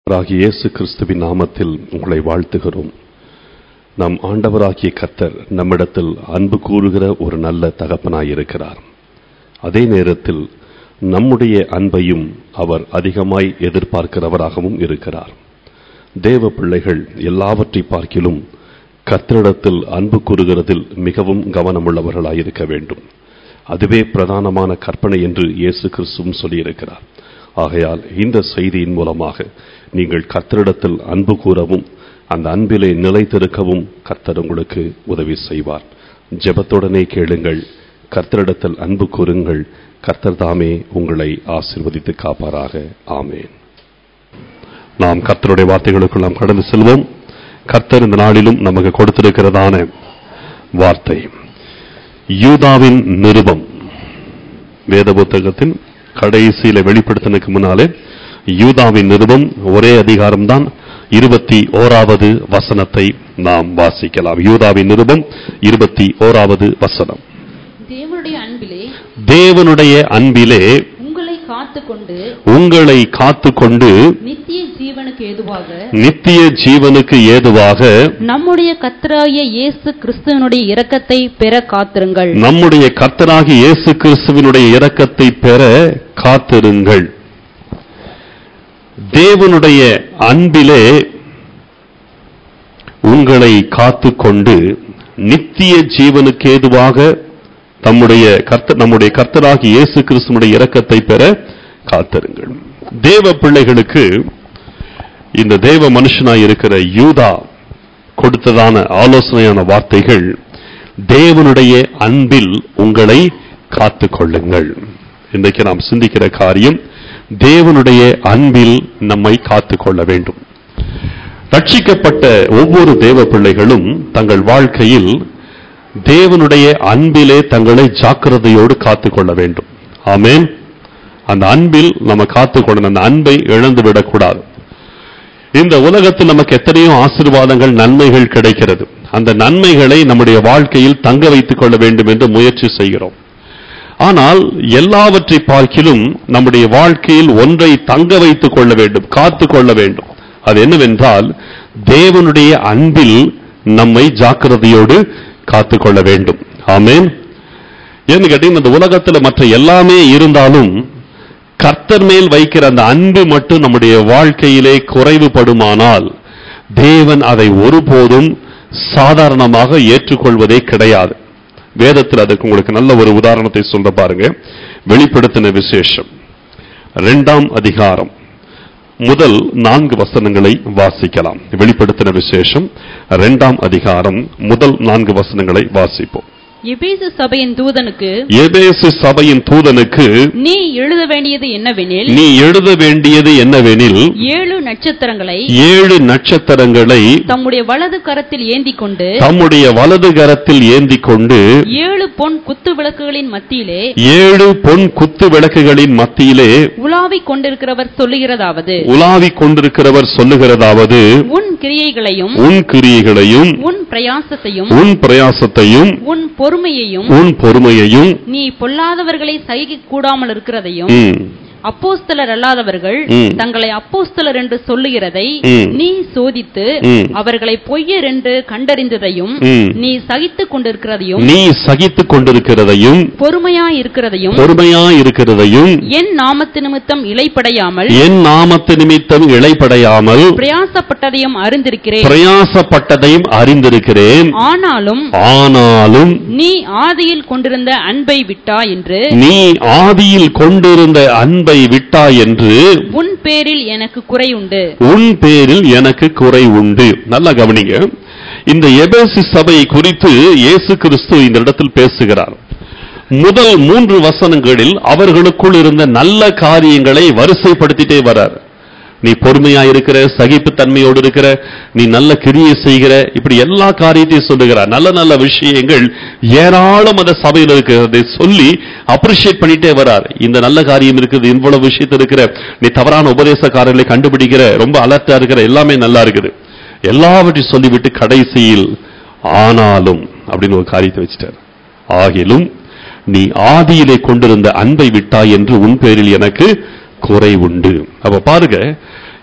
ஆண்டவராகிய இயேசு கிறிஸ்துவின் நாமத்தில் உங்களை வாழ்த்துகிறோம் நம் ஆண்டவராகிய கர்த்தர் நம்மிடத்தில் அன்பு கூறுகிற ஒரு நல்ல தகப்பனாயிருக்கிறார் அதே நேரத்தில் நம்முடைய அன்பையும் அவர் அதிகமாய் எதிர்பார்க்கிறவராகவும் இருக்கிறார் தேவ பிள்ளைகள் எல்லாவற்றை பார்க்கிலும் கர்த்தரிடத்தில் அன்பு கூறுகிறதில் மிகவும் கவனமுள்ளவர்களாயிருக்க வேண்டும் அதுவே பிரதானமான கற்பனை என்று இயேசு கிறிஸ்துவும் சொல்லியிருக்கிறார் ஆகையால் இந்த செய்தியின் மூலமாக நீங்கள் கர்த்தரிடத்தில் அன்பு கூறவும் அந்த அன்பிலே நிலைத்திருக்கவும் கர்த்தர் உங்களுக்கு உதவி செய்வார் ஜெபத்துடனே கேளுங்கள் கர்த்தரிடத்தில் அன்பு கூறுங்கள் கர்த்தர் தாமே உங்களை ஆசிர்வதித்து காப்பாராக ஆமேன் நாம் கர்த்தருடைய வார்த்தைகளுக்குள் நாம் கடந்து செல்வோம் கர்த்தர் இந்த நாளிலும் நமக்கு கொடுத்திருக்கிறதான வார்த்தை யூதாவின் நிருபம் வேத புத்தகத்தின் கடைசியில வெளிப்படுத்தினதுக்கு முன்னாலே யூதாவின் நிருபம் ஒரே அதிகாரம்தான் இருபத்தி ஓராவது வசனத்தை நாம் வாசிக்கலாம் யூதாவின் நிருபம் இருபத்தி ஓராவது வசனம் தேவனுடைய அன்பிலே தேவனுடைய அன்பிலே உங்களை காத்துக்கொண்டு உங்களை காத்துக்கொண்டு நித்திய ஜீவனுக்கு ஏதுவாக நித்திய ஜீவனுக்கு ஏதுவாக நம்முடைய கர்த்தராகிய இயேசு கிறிஸ்துவனுடைய இரக்கத்தை பெற காத்திருங்கள் நம்முடைய கர்த்தராகிய இயேசு கிறிஸ்துவினுடைய இரக்கத்தை பெற காத்திருங்கள் தேவனுடைய அன்பிலே உங்களை காத்துக்கொண்டு நித்திய ஜீவனுக்கு ஏதுவாக தம்முடைய கர்த்த நம்முடைய கர்த்தராகிய இயேசு கிறிஸ்துவனுடைய இரக்கத்தை பெற காத்திருங்கள் தேவ பிள்ளைகளுக்கு இந்த தேவ மனுஷனாய் இருக்கிற யூதா கொடுத்ததான ஆலோசனையான வார்த்தைகள் தேவனுடைய அன்பில் உங்களை காத்துக்கொள்ளுங்கள் இன்றைக்கு நாம் சிந்திக்கிற காரியம் தேவனுடைய அன்பில் நம்மை காத்துக்கொள்ள வேண்டும் ரட்சிக்கப்பட்ட ஒவ்வொரு தேவ பிள்ளைகளும் தங்கள் வாழ்க்கையில் தேவனுடைய அன்பிலே தங்களை ஜாக்கிரதையோடு காத்துக்கொள்ள வேண்டும் ஆமென் அந்த அன்பில் நம்ம காத்துக்கொள்ளணும் அந்த அன்பை இழந்து விடக்கூடாது இந்த உலகத்தில் நமக்கு எத்தனையோ ஆசீர்வாதங்கள் நன்மைகள் கிடைக்கிறது அந்த நன்மைகளை நம்முடைய வாழ்க்கையில் தங்க வைத்துக் கொள்ள வேண்டும் என்று முயற்சி செய்கிறோம் ஆனால் எல்லாவற்றை பார்க்கிலும் நம்முடைய வாழ்க்கையில் ஒன்றை தங்க வைத்துக் கொள்ள வேண்டும் காத்து கொள்ள வேண்டும் அது என்னவென்றால் தேவனுடைய அன்பில் நம்மை ஜாக்கிரதையோடு காத்துக்கொள்ள வேண்டும் ஆமென் ஏன்னு கேட்டீங்கன்னா இந்த உலகத்துல மற்ற எல்லாமே இருந்தாலும் கர்த்தர் மேல் வைக்கிற அந்த அன்பு மட்டும் நம்முடைய வாழ்க்கையிலே குறைவுபடுமானால் தேவன் அதை ஒருபோதும் சாதாரணமாக ஏற்றுக்கொள்வதே கிடையாது வேதத்தில் அதுக்கு உங்களுக்கு நல்ல ஒரு உதாரணத்தை சொல்ற பாருங்க வெளிப்படுத்தின விசேஷம் இரண்டாம் அதிகாரம் முதல் நான்கு வசனங்களை வாசிக்கலாம் வெளிப்படுத்தின விசேஷம் இரண்டாம் அதிகாரம் முதல் நான்கு வசனங்களை வாசிப்போம் எபேசு சபையின் தூதனுக்கு எபேசு சபையின் தூதனுக்கு நீ எழுத வேண்டியது என்னவெனில் நீ எழுத வேண்டியது என்னவெனில் ஏழு நட்சத்திரங்களை ஏழு நட்சத்திரங்களை தம்முடைய வலது கரத்தில் ஏந்தி கொண்டு தம்முடைய வலது கரத்தில் ஏந்தி கொண்டு ஏழு பொன் குத்து விளக்குகளின் மத்தியிலே ஏழு பொன் குத்து விளக்குகளின் மத்தியிலே உலாவிக் கொண்டிருக்கிறவர் சொல்லுகிறதாவது உலாவிக் கொண்டிருக்கிறவர் சொல்லுகிறதாவது உன் கிரியைகளையும் உன் கிரியைகளையும் உன் பிரயாசத்தையும் உன் பிரயாசத்தையும் உன் பொறுமையையும் உன் பொறுமையையும் நீ பொல்லாதவர்களை சகிக்க கூடாமல் இருக்கிறதையும் ம், அப்போஸ்தலர் அல்லாதவர்கள் ம். தங்களை அப்போஸ்தலர் என்று சொல்லுகிறதை ம். நீ சோதித்து ம். அவர்களை பொய்யர் என்று கண்டறிந்ததையும் ம். நீ சகித்துக் கொண்டிருக்கிறதையும் நீ சகித்துக் கொண்டிருக்கிறதையும் பொறுமையாய் இருக்கிறதையும் பொறுமையா இருக்கிறதையும் என் நாமத்து நிமித்தம் இலைப்படையாமல் என் நாமத்து நிமித்தம் இழைப்படையாமல் பிரயாசப்பட்டதையும் அறிந்திருக்கிறேன் பிரயாசப்பட்டதையும் அறிந்திருக்கிறேன் ஆனாலும் ஆனாலும் நீ ஆதியில் கொண்டிருந்த அன்பை விட்டா என்று நீ ஆதியில் கொண்டிருந்த அன்பை விட்டாய் என்று உன் பேரில் எனக்கு குறை உண்டு உன் பேரில் எனக்கு குறை உண்டு நல்லா கவனிங்க இந்த எபேசு சபை குறித்து இயேசு கிறிஸ்து இந்த இடத்தில் பேசுகிறார் முதல் மூன்று வசனங்களில் அவர்களுக்குள் இருந்த நல்ல காரியங்களை வரிசைப்படுத்திட்டே வரார் நீ பொறுமையா இருக்கிற சகிப்புத்தன்மையோடு இருக்கிற நீ நல்ல கிரியை செய்கிற இப்படி எல்லா காரியத்தையும் சொல்லுகிறார் நல்ல நல்ல விஷயங்கள் ஏராளம் அந்த சபையில் இருக்கிறதை சொல்லி அப்ரிஷியேட் பண்ணிட்டே வரார் இந்த நல்ல காரியம் இருக்குது இவ்வளவு விஷயத்தில் இருக்கிற நீ தவறான உபதேசக்காரர்களை கண்டுபிடிக்கிற ரொம்ப அலர்ட்டா இருக்கிற எல்லாமே நல்லா இருக்குது எல்லாவற்றையும் சொல்லிவிட்டு கடைசியில் ஆனாலும் அப்படின்னு ஒரு காரியத்தை வச்சுட்டார் ஆகிலும் நீ ஆதியிலே கொண்டிருந்த அன்பை விட்டாய் என்று உன் பேரில் எனக்கு குறை உண்டு அப்ப பாருங்க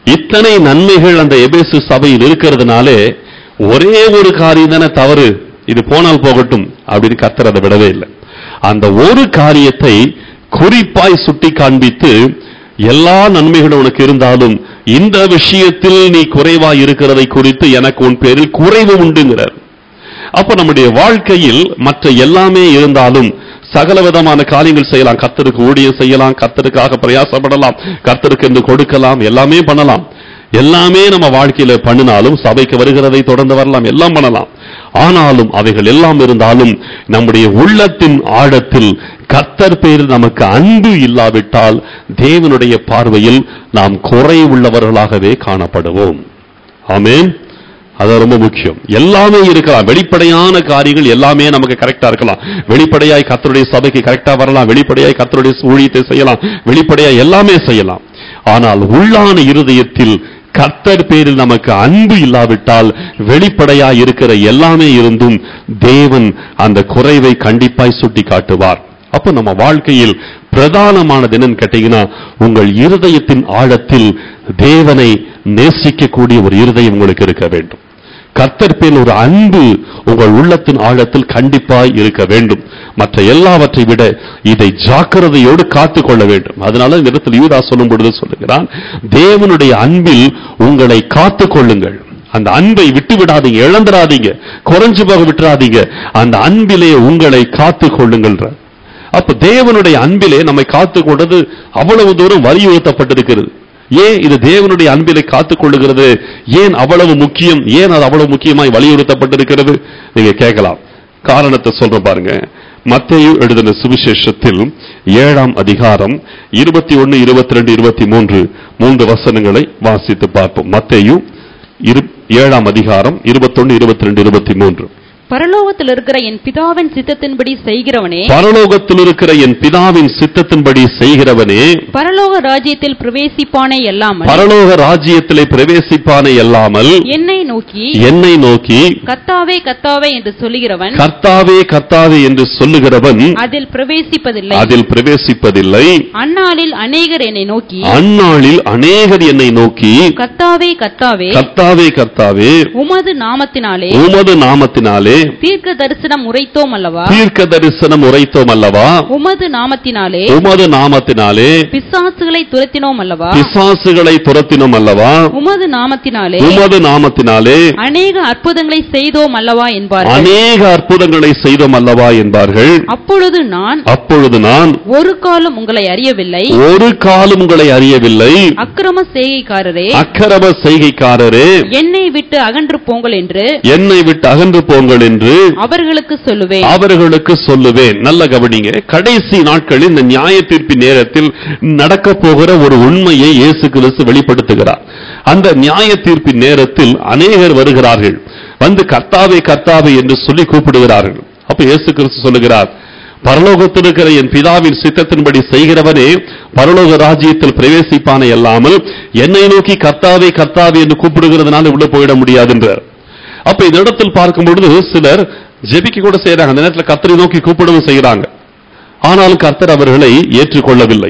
இத்தனை நன்மைகள் அந்த எபேசு சபையில் இருக்கிறதுனாலே ஒரே ஒரு காரியம் தானே தவறு இது போனால் போகட்டும் அப்படின்னு கர்த்தர் அதை விடவே இல்லை அந்த ஒரு காரியத்தை குறிப்பாய் சுட்டி காண்பித்து எல்லா நன்மைகளும் உனக்கு இருந்தாலும் இந்த விஷயத்தில் நீ குறைவாய் இருக்கிறதை குறித்து எனக்கு உன் பேரில் குறைவு உண்டுங்கிறார் அப்ப நம்முடைய வாழ்க்கையில் மற்ற எல்லாமே இருந்தாலும் சகல விதமான காரியங்கள் செய்யலாம் கர்த்தருக்கு ஊழியம் செய்யலாம் கர்த்தருக்காக பிரயாசப்படலாம் கர்த்தருக்கு என்று கொடுக்கலாம் எல்லாமே பண்ணலாம் எல்லாமே நம்ம வாழ்க்கையில பண்ணினாலும் சபைக்கு வருகிறதை தொடர்ந்து வரலாம் எல்லாம் பண்ணலாம் ஆனாலும் அவைகள் எல்லாம் இருந்தாலும் நம்முடைய உள்ளத்தின் ஆழத்தில் கர்த்தர் பேரில் நமக்கு அன்பு இல்லாவிட்டால் தேவனுடைய பார்வையில் நாம் குறை உள்ளவர்களாகவே காணப்படுவோம் ஆமென் அது ரொம்ப முக்கியம் எல்லாமே இருக்கலாம் வெளிப்படையான காரியங்கள் எல்லாமே நமக்கு கரெக்டா இருக்கலாம் வெளிப்படையாய் கர்த்தருடைய சபைக்கு கரெக்டா வரலாம் வெளிப்படையாய் கர்த்தருடைய ஊழியத்தை செய்யலாம் வெளிப்படையாய் எல்லாமே செய்யலாம் ஆனால் உள்ளான இருதயத்தில் கர்த்தர் பேரில் நமக்கு அன்பு இல்லாவிட்டால் வெளிப்படையாய் இருக்கிற எல்லாமே இருந்தும் தேவன் அந்த குறைவை கண்டிப்பாய் சுட்டி காட்டுவார் அப்ப நம்ம வாழ்க்கையில் பிரதானமானது என்னன்னு கேட்டீங்கன்னா உங்கள் இருதயத்தின் ஆழத்தில் தேவனை நேசிக்கக்கூடிய ஒரு இருதயம் உங்களுக்கு இருக்க வேண்டும் கர்த்தர் பேர் ஒரு அன்பு உங்கள் உள்ளத்தின் ஆழத்தில் கண்டிப்பாய் இருக்க வேண்டும் மற்ற எல்லாவற்றை விட இதை ஜாக்கிரதையோடு காத்துக் கொள்ள வேண்டும் அதனால இந்த இடத்தில் யூதா சொல்லும் பொழுது சொல்லுகிறான் தேவனுடைய அன்பில் உங்களை காத்துக் கொள்ளுங்கள் அந்த அன்பை விட்டு விடாதீங்க இழந்துடாதீங்க குறைஞ்சு போக விட்டுறாதீங்க அந்த அன்பிலே உங்களை காத்துக் கொள்ளுங்கள்ன்ற அப்ப தேவனுடைய அன்பிலே நம்மை காத்துக் கொண்டது அவ்வளவு தூரம் வலியுறுத்தப்பட்டிருக்கிறது ஏன் இது தேவனுடைய அன்பிலே காத்துக் கொள்ளுகிறது ஏன் அவ்வளவு முக்கியம் ஏன் அது அவ்வளவு முக்கியமாய் வலியுறுத்தப்பட்டிருக்கிறது நீங்க கேட்கலாம் காரணத்தை சொல்ற பாருங்க மத்தேயு எழுதின சுவிசேஷத்தில் ஏழாம் அதிகாரம் இருபத்தி ஒன்னு இருபத்தி ரெண்டு இருபத்தி மூன்று மூன்று வசனங்களை வாசித்து பார்ப்போம் மத்தேயு இரு- ஏழாம் அதிகாரம் இருபத்தொன்னு இருபத்தி ரெண்டு இருபத்தி மூன்று பரலோகத்தில் இருக்கிற என் பிதாவின் சித்தத்தின்படி செய்கிறவனே பரலோகத்தில் இருக்கிற என் பிதாவின் சித்தத்தின்படி செய்கிறவனே பரலோக ராஜ்யத்தில் பிரவேசிப்பானே அல்லாமல் பரலோக ராஜ்யத்திலே பிரவேசிப்பானே அல்லாமல் என்னை நோக்கி என்னை நோக்கி கத்தாவே கத்தாவே என்று சொல்லுகிறவன் கர்த்தாவே கர்த்தாவே என்று சொல்லுகிறவன் அதில் பிரவேசிப்பதில்லை அதில் பிரவேசிப்பதில்லை அந்நாளில் அநேகர் என்னை நோக்கி அந்நாளில் அநேகர் என்னை நோக்கி கத்தாவே கத்தாவே கர்த்தாவே கர்த்தாவே உமது நாமத்தினாலே உமது நாமத்தினாலே தீர்க்க தரிசனம் உரைத்தோம் அல்லவா தீர்க்க தரிசனம் உரைத்தோம் அல்லவா உமது நாமத்தினாலே உமது நாமத்தினாலே பிசாசுகளை துரத்தினோம் அல்லவா பிசாசுகளை துரத்தினோம் அல்லவா உமது நாமத்தினாலே உமது நாமத்தினாலே அநேக அற்புதங்களை செய்தோம் அல்லவா என்பார்கள் அநேக அற்புதங்களை செய்தோம் அல்லவா என்பார்கள் அப்பொழுது நான் அப்பொழுது நான் ஒரு காலம் உங்களை அறியவில்லை ஒரு காலம் உங்களை அறியவில்லை அக்கிரம செய்கைக்காரரே அக்கிரம செய்கைக்காரரே என்னை விட்டு அகன்று போங்கள் என்று என்னை விட்டு அகன்று போங்கள் என்று அவர்களுக்கு சொல்லுவேன் அவர்களுக்கு சொல்லுவேன் நல்ல கவனிங்க கடைசி நாட்களில் இந்த நியாய தீர்ப்பின் நேரத்தில் நடக்க போகிற ஒரு உண்மையை இயேசு கிறிஸ்து வெளிப்படுத்துகிறார் அந்த நியாய தீர்ப்பின் நேரத்தில் அநேகர் வருகிறார்கள் வந்து கர்த்தாவே கர்த்தாவே என்று சொல்லி கூப்பிடுகிறார்கள் அப்ப இயேசு கிறிஸ்து சொல்லுகிறார் பரலோகத்தில் இருக்கிற என் பிதாவின் சித்தத்தின்படி செய்கிறவனே பரலோக ராஜ்யத்தில் பிரவேசிப்பானே அல்லாமல் என்னை நோக்கி கர்த்தாவே கர்த்தாவே என்று கூப்பிடுகிறதுனால உள்ள போயிட முடியாது என்றார் அப்ப இந்த இடத்தில் பார்க்கும் பொழுது சிலர் ஜெபிக்க கூட செய்யறாங்க அந்த நேரத்தில் கர்த்தரை நோக்கி கூப்பிடவும் செய்யறாங்க ஆனாலும் கர்த்தர் அவர்களை ஏற்றுக்கொள்ளவில்லை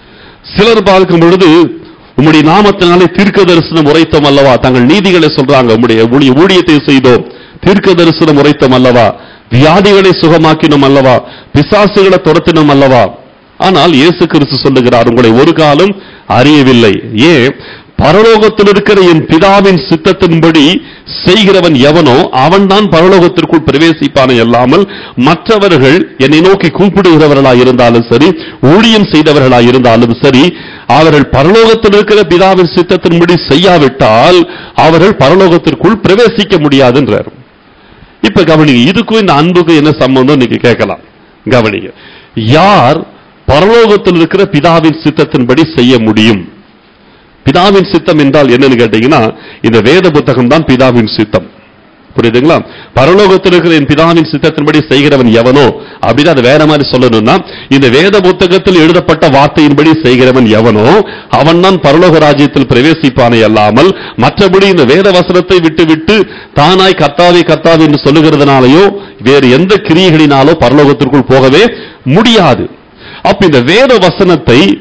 சிலர் பார்க்கும் பொழுது உம்முடைய நாமத்தினாலே தீர்க்க தரிசனம் உரைத்தோம் அல்லவா தங்கள் நீதிகளை சொல்றாங்க உம்முடைய ஊழிய ஊழியத்தை செய்தோம் தீர்க்க தரிசனம் உரைத்தோம் அல்லவா வியாதிகளை சுகமாக்கினோம் அல்லவா பிசாசுகளை துரத்தினோம் அல்லவா ஆனால் இயேசு கிறிஸ்து சொல்லுகிறார் உங்களை ஒரு காலம் அறியவில்லை ஏன் பரலோகத்தில் இருக்கிற என் பிதாவின் சித்தத்தின்படி செய்கிறவன் எவனோ அவன்தான் பரலோகத்திற்குள் பிரவேசிப்பானே அல்லாமல் மற்றவர்கள் என்னை நோக்கி கூப்பிடுகிறவர்களாய் இருந்தாலும் சரி ஊழியம் செய்தவர்களாய் இருந்தாலும் சரி அவர்கள் பரலோகத்தில் இருக்கிற பிதாவின் சித்தத்தின்படி செய்யாவிட்டால் அவர்கள் பரலோகத்திற்குள் பிரவேசிக்க முடியாதுன்றார் இப்ப கவனிங்க இதுக்கும் இந்த அன்புக்கும் என்ன சம்பந்தம் நீங்க கேட்கலாம் கவனிங்க யார் பரலோகத்தில் இருக்கிற பிதாவின் சித்தத்தின்படி செய்ய முடியும் பிதாவின் சித்தம் என்றால் என்னன்னு கேட்டீங்கன்னா இந்த வேத புத்தகம் தான் பிதாவின் சித்தம் புரியுதுங்களா பரலோகத்தில் இருக்கிற என் பிதாவின் சித்தத்தின்படி செய்கிறவன் எவனோ அப்படின்னு அது வேற மாதிரி சொல்லணும்னா இந்த வேத புத்தகத்தில் எழுதப்பட்ட வார்த்தையின்படி செய்கிறவன் எவனோ அவன் தான் பரலோக ராஜ்யத்தில் பிரவேசிப்பானே அல்லாமல் மற்றபடி இந்த வேத வசனத்தை விட்டு விட்டு தானாய் கர்த்தாவே கர்த்தாவே என்று சொல்லுகிறதுனாலயோ வேறு எந்த கிரியைகளினாலோ பரலோகத்திற்குள் போகவே முடியாது அப்ப இந்த வேத வசனத்தை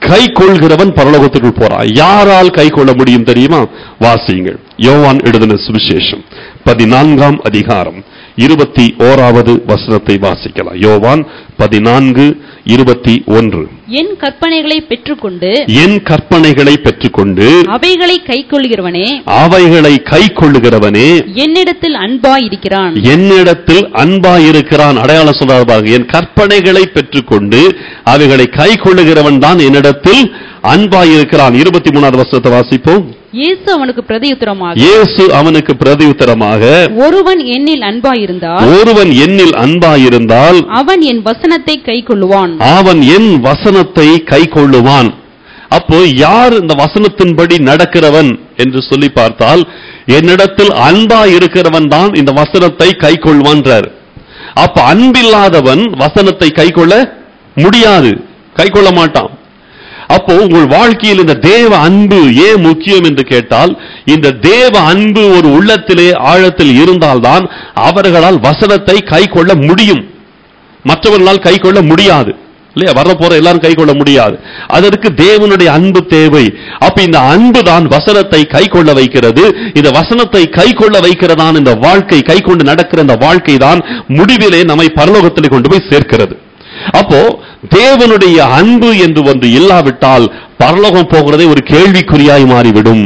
கை கொள்கிறவன் பரலோகத்துக்குள் போறான் யாரால் கை கொள்ள முடியும் தெரியுமா வாசியுங்கள் யோவான் எழுதின சுவிசேஷம் பதினான்காம் அதிகாரம் இருபத்தி ஓராவது வசனத்தை வாசிக்கலாம் யோவான் பதினான்கு இருபத்தி ஒன்று என் கற்பனைகளை பெற்றுக்கொண்டு என் கற்பனைகளை பெற்றுக்கொண்டு அவைகளை கைக்கொள்கிறவனே அவைகளை கை கொள்ளுகிறவனே என்னிடத்தில் அன்பாயிருக்கிறான் என்னிடத்தில் அன்பாயிருக்கிறான் அடையாளம் சொல்றாரு பாருங்க என் கற்பனைகளை பெற்றுக்கொண்டு அவைகளை கை கொள்ளுகிறவன் தான் என்னிடத்தில் அன்பாயிருக்கிறான் இருபத்தி மூணாவது வருஷத்தை வாசிப்போம் இயேசு அவனுக்கு பிரதியுத்தரமாக இயேசு அவனுக்கு பிரதியுத்தரமாக ஒருவன் என்னில் அன்பாயிருந்தால் ஒருவன் என்னில் அன்பாயிருந்தால் அவன் என் வசனத்தை கைக்கொள்ளுவான் அவன் என் வசனத்தை கை கொள்ளுவான் அப்போ யார் இந்த வசனத்தின்படி நடக்கிறவன் என்று சொல்லி பார்த்தால் என்னிடத்தில் அன்பா இருக்கிறவன் தான் இந்த வசனத்தை கை கொள்வான்றார் அப்ப அன்பில்லாதவன் வசனத்தை கை கொள்ள முடியாது கை கொள்ள மாட்டான் அப்போ உங்கள் வாழ்க்கையில் இந்த தேவ அன்பு ஏன் முக்கியம் என்று கேட்டால் இந்த தேவ அன்பு ஒரு உள்ளத்திலே ஆழத்தில் இருந்தால்தான் அவர்களால் வசனத்தை கை கொள்ள முடியும் மற்றவர்களால் கை கொள்ள முடியாது இல்லையா வர போற எல்லாரும் கை கொள்ள முடியாது அதற்கு தேவனுடைய அன்பு தேவை அப்ப இந்த அன்பு தான் வசனத்தை கை கொள்ள வைக்கிறது இந்த வசனத்தை கை கொள்ள வைக்கிறதான் இந்த வாழ்க்கை கை கொண்டு நடக்கிற இந்த வாழ்க்கை தான் முடிவிலே நம்மை பரலோகத்திலே கொண்டு போய் சேர்க்கிறது அப்போ தேவனுடைய அன்பு என்று ஒன்று இல்லாவிட்டால் பரலோகம் போகிறதே ஒரு கேள்விக்குறியாய் மாறிவிடும்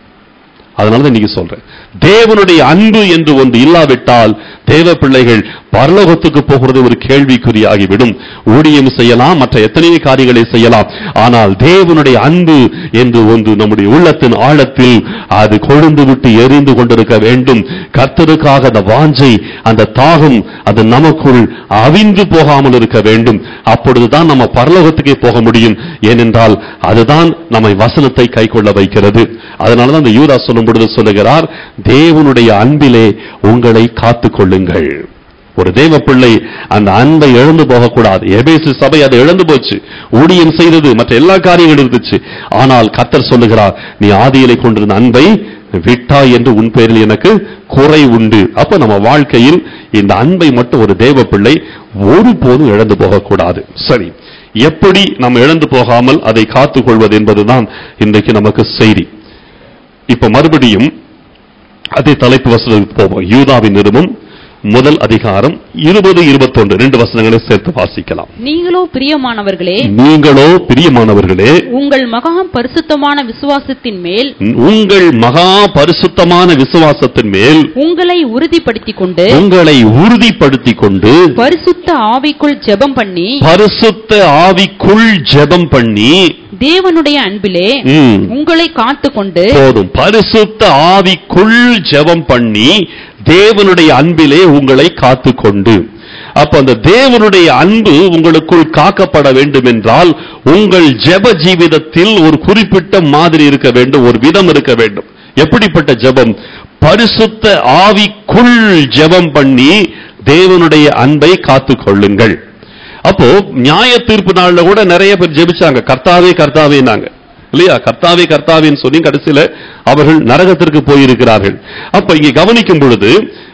அதனால தான் இன்னைக்கு சொல்றேன் தேவனுடைய அன்பு என்று ஒன்று இல்லாவிட்டால் தேவ பிள்ளைகள் பரலோகத்துக்கு போகிறது ஒரு கேள்விக்குறியாகிவிடும் ஊழியம் செய்யலாம் மற்ற எத்தனையோ காரியங்களை செய்யலாம் ஆனால் தேவனுடைய அன்பு என்று ஒன்று நம்முடைய உள்ளத்தின் ஆழத்தில் அது கொழுந்து விட்டு எரிந்து கொண்டிருக்க வேண்டும் கர்த்தருக்காக அந்த வாஞ்சை அந்த தாகம் அது நமக்குள் அவிந்து போகாமல் இருக்க வேண்டும் அப்பொழுதுதான் நம்ம பரலோகத்துக்கே போக முடியும் ஏனென்றால் அதுதான் நம்மை வசனத்தை கை கொள்ள வைக்கிறது அதனாலதான் அந்த யூதா சொல்லும் பொழுது சொல்லுகிறார் தேவனுடைய அன்பிலே உங்களை காத்துக் கொள்ளுங்கள் ஒரு தேவ பிள்ளை அந்த அன்பை இழந்து போகக்கூடாது எபேசு சபை அதை இழந்து போச்சு ஊழியம் செய்தது மற்ற எல்லா காரியங்களும் இருந்துச்சு ஆனால் கர்த்தர் சொல்லுகிறார் நீ ஆதியிலே கொண்டிருந்த அன்பை விட்டாய் என்று உன் பேரில் எனக்கு குறை உண்டு அப்ப நம்ம வாழ்க்கையில் இந்த அன்பை மட்டும் ஒரு தேவ பிள்ளை ஒருபோதும் இழந்து போகக்கூடாது சரி எப்படி நம்ம இழந்து போகாமல் அதை காத்துக் கொள்வது என்பதுதான் இன்றைக்கு நமக்கு செய்தி இப்ப மறுபடியும் அதே தலைப்பு வசனத்துக்கு போவோம் யூதாவின் நிருபம் முதல் அதிகாரம் இருபது இருபத்தொன்று ரெண்டு வசனங்களை சேர்த்து வாசிக்கலாம் நீங்களோ பிரியமானவர்களே நீங்களோ பிரியமானவர்களே உங்கள் மகா பரிசுத்தமான விசுவாசத்தின் மேல் உங்கள் மகா பரிசுத்தமான விசுவாசத்தின் மேல் உங்களை உறுதிப்படுத்திக் கொண்டு உங்களை உறுதிப்படுத்திக் கொண்டு பரிசுத்த ஆவிக்குள் ஜெபம் பண்ணி பரிசுத்த ஆவிக்குள் ஜெபம் பண்ணி தேவனுடைய அன்பிலே ம், உங்களை காத்துக்கொண்டு போதும் பரிசுத்த ஆவிக்குள் ஜெபம் பண்ணி தேவனுடைய அன்பிலே உங்களை காத்துக்கொண்டு அப்ப அந்த தேவனுடைய அன்பு உங்களுக்குள் காக்கப்பட வேண்டும் என்றால் உங்கள் ஜெப ஜீவிதத்தில் ஒரு குறிப்பிட்ட மாதிரி இருக்க வேண்டும் ஒரு விதம் இருக்க வேண்டும் எப்படிப்பட்ட ஜெபம் பரிசுத்த ஆவிக்குள் ஜெபம் பண்ணி தேவனுடைய அன்பை காத்துக் கொள்ளுங்கள் அப்போ நியாய தீர்ப்பு நாள்ல கூட நிறைய பேர் ஜெபிச்சாங்க கர்த்தாவே கர்த்தாவேனாங்க இல்லையா கர்த்தாவே கர்த்தாவேன்னு சொல்லி கடைசியில அவர்கள் நரகத்திற்கு போயிருக்கிறார்கள் அப்ப இங்க கவனிக்கும் பொழுது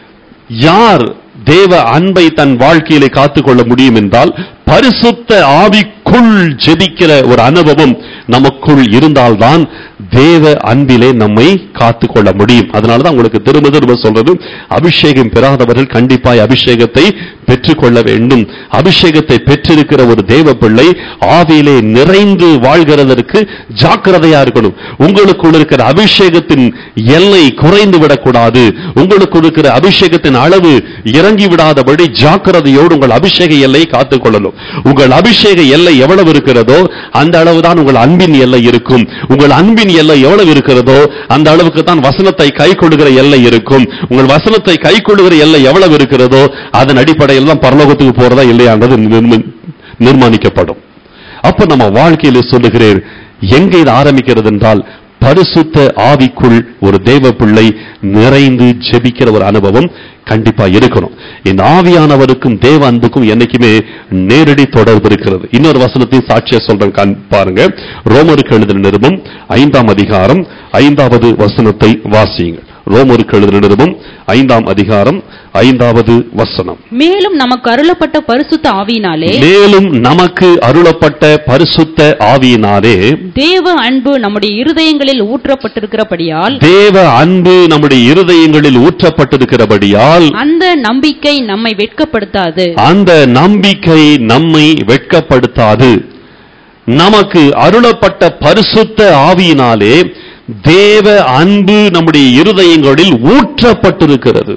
யார் தேவ அன்பை தன் வாழ்க்கையிலே காத்துக்கொள்ள முடியும் என்றால் பரிசுத்த ஆவிக்குள் ஜெபிக்கிற ஒரு அனுபவம் நமக்குள் இருந்தால்தான் தேவ அன்பிலே நம்மை காத்துக்கொள்ள முடியும் அதனாலதான் உங்களுக்கு திரும்ப திரும்ப சொல்றது அபிஷேகம் பெறாதவர்கள் கண்டிப்பாய் அபிஷேகத்தை பெற்றுக்கொள்ள வேண்டும் அபிஷேகத்தை பெற்றிருக்கிற ஒரு தேவ பிள்ளை ஆவியிலே நிறைந்து வாழ்கிறதற்கு ஜாக்கிரதையா இருக்கணும் உங்களுக்குள் இருக்கிற அபிஷேகத்தின் எல்லை குறைந்து விடக்கூடாது உங்களுக்குள் இருக்கிற அபிஷேகத்தின் அளவு இறங்கி விடாதபடி ஜாக்கிரதையோடு உங்கள் அபிஷேக எல்லையை காத்துக்கொள்ளணும் உங்கள் அபிஷேக எல்லை எவ்வளவு இருக்கிறதோ அந்த அளவுதான் உங்கள் அன்பின் எல்லை இருக்கும் உங்கள் அன்பின் எல்லை எவ்வளவு இருக்கிறதோ அந்த அளவுக்கு தான் வசனத்தை கை கொள்ளுகிற எல்லை இருக்கும் உங்கள் வசனத்தை கை கொள்ளுகிற எல்லை எவ்வளவு இருக்கிறதோ அதன் அடிப்படையில் தான் பரலோகத்துக்கு போறதா இல்லையான்றது நிர்ம- நிர்மாணிக்கப்படும் அப்ப நம்ம வாழ்க்கையில சொல்லுகிறேன் எங்க இது ஆரம்பிக்கிறது என்றால் பரிசுத்த ஆவிக்குள் ஒரு தேவ பிள்ளை நிறைந்து ஜெபிக்கிற ஒரு அனுபவம் கண்டிப்பா இருக்கணும் இந்த ஆவியானவருக்கும் தேவ அன்புக்கும் என்னைக்குமே நேரடி தொடர்பு இருக்கிறது இன்னொரு வசனத்தையும் சாட்சியா சொல்றேன் கண் பாருங்க ரோமருக்கு எழுதின நிருபம் ஐந்தாம் அதிகாரம் ஐந்தாவது வசனத்தை வாசியுங்கள் ரோமருக்கு எழுதின நிருபம் ஐந்தாம் அதிகாரம் ஐந்தாவது வசனம் மேலும் நமக்கு அருளப்பட்ட பரிசுத்த ஆவியினாலே மேலும் நமக்கு அருளப்பட்ட பரிசுத்த ஆவியினாலே தேவ அன்பு நம்முடைய இருதயங்களில் ஊற்றப்பட்டிருக்கிறபடியால் தேவ அன்பு நம்முடைய இருதயங்களில் ஊற்றப்பட்டிருக்கிறபடியால் அந்த நம்பிக்கை நம்மை வெட்கப்படுத்தாது அந்த நம்பிக்கை நம்மை வெட்கப்படுத்தாது நமக்கு அருளப்பட்ட பரிசுத்த ஆவியினாலே தேவ அன்பு நம்முடைய இருதயங்களில் ஊற்றப்பட்டிருக்கிறது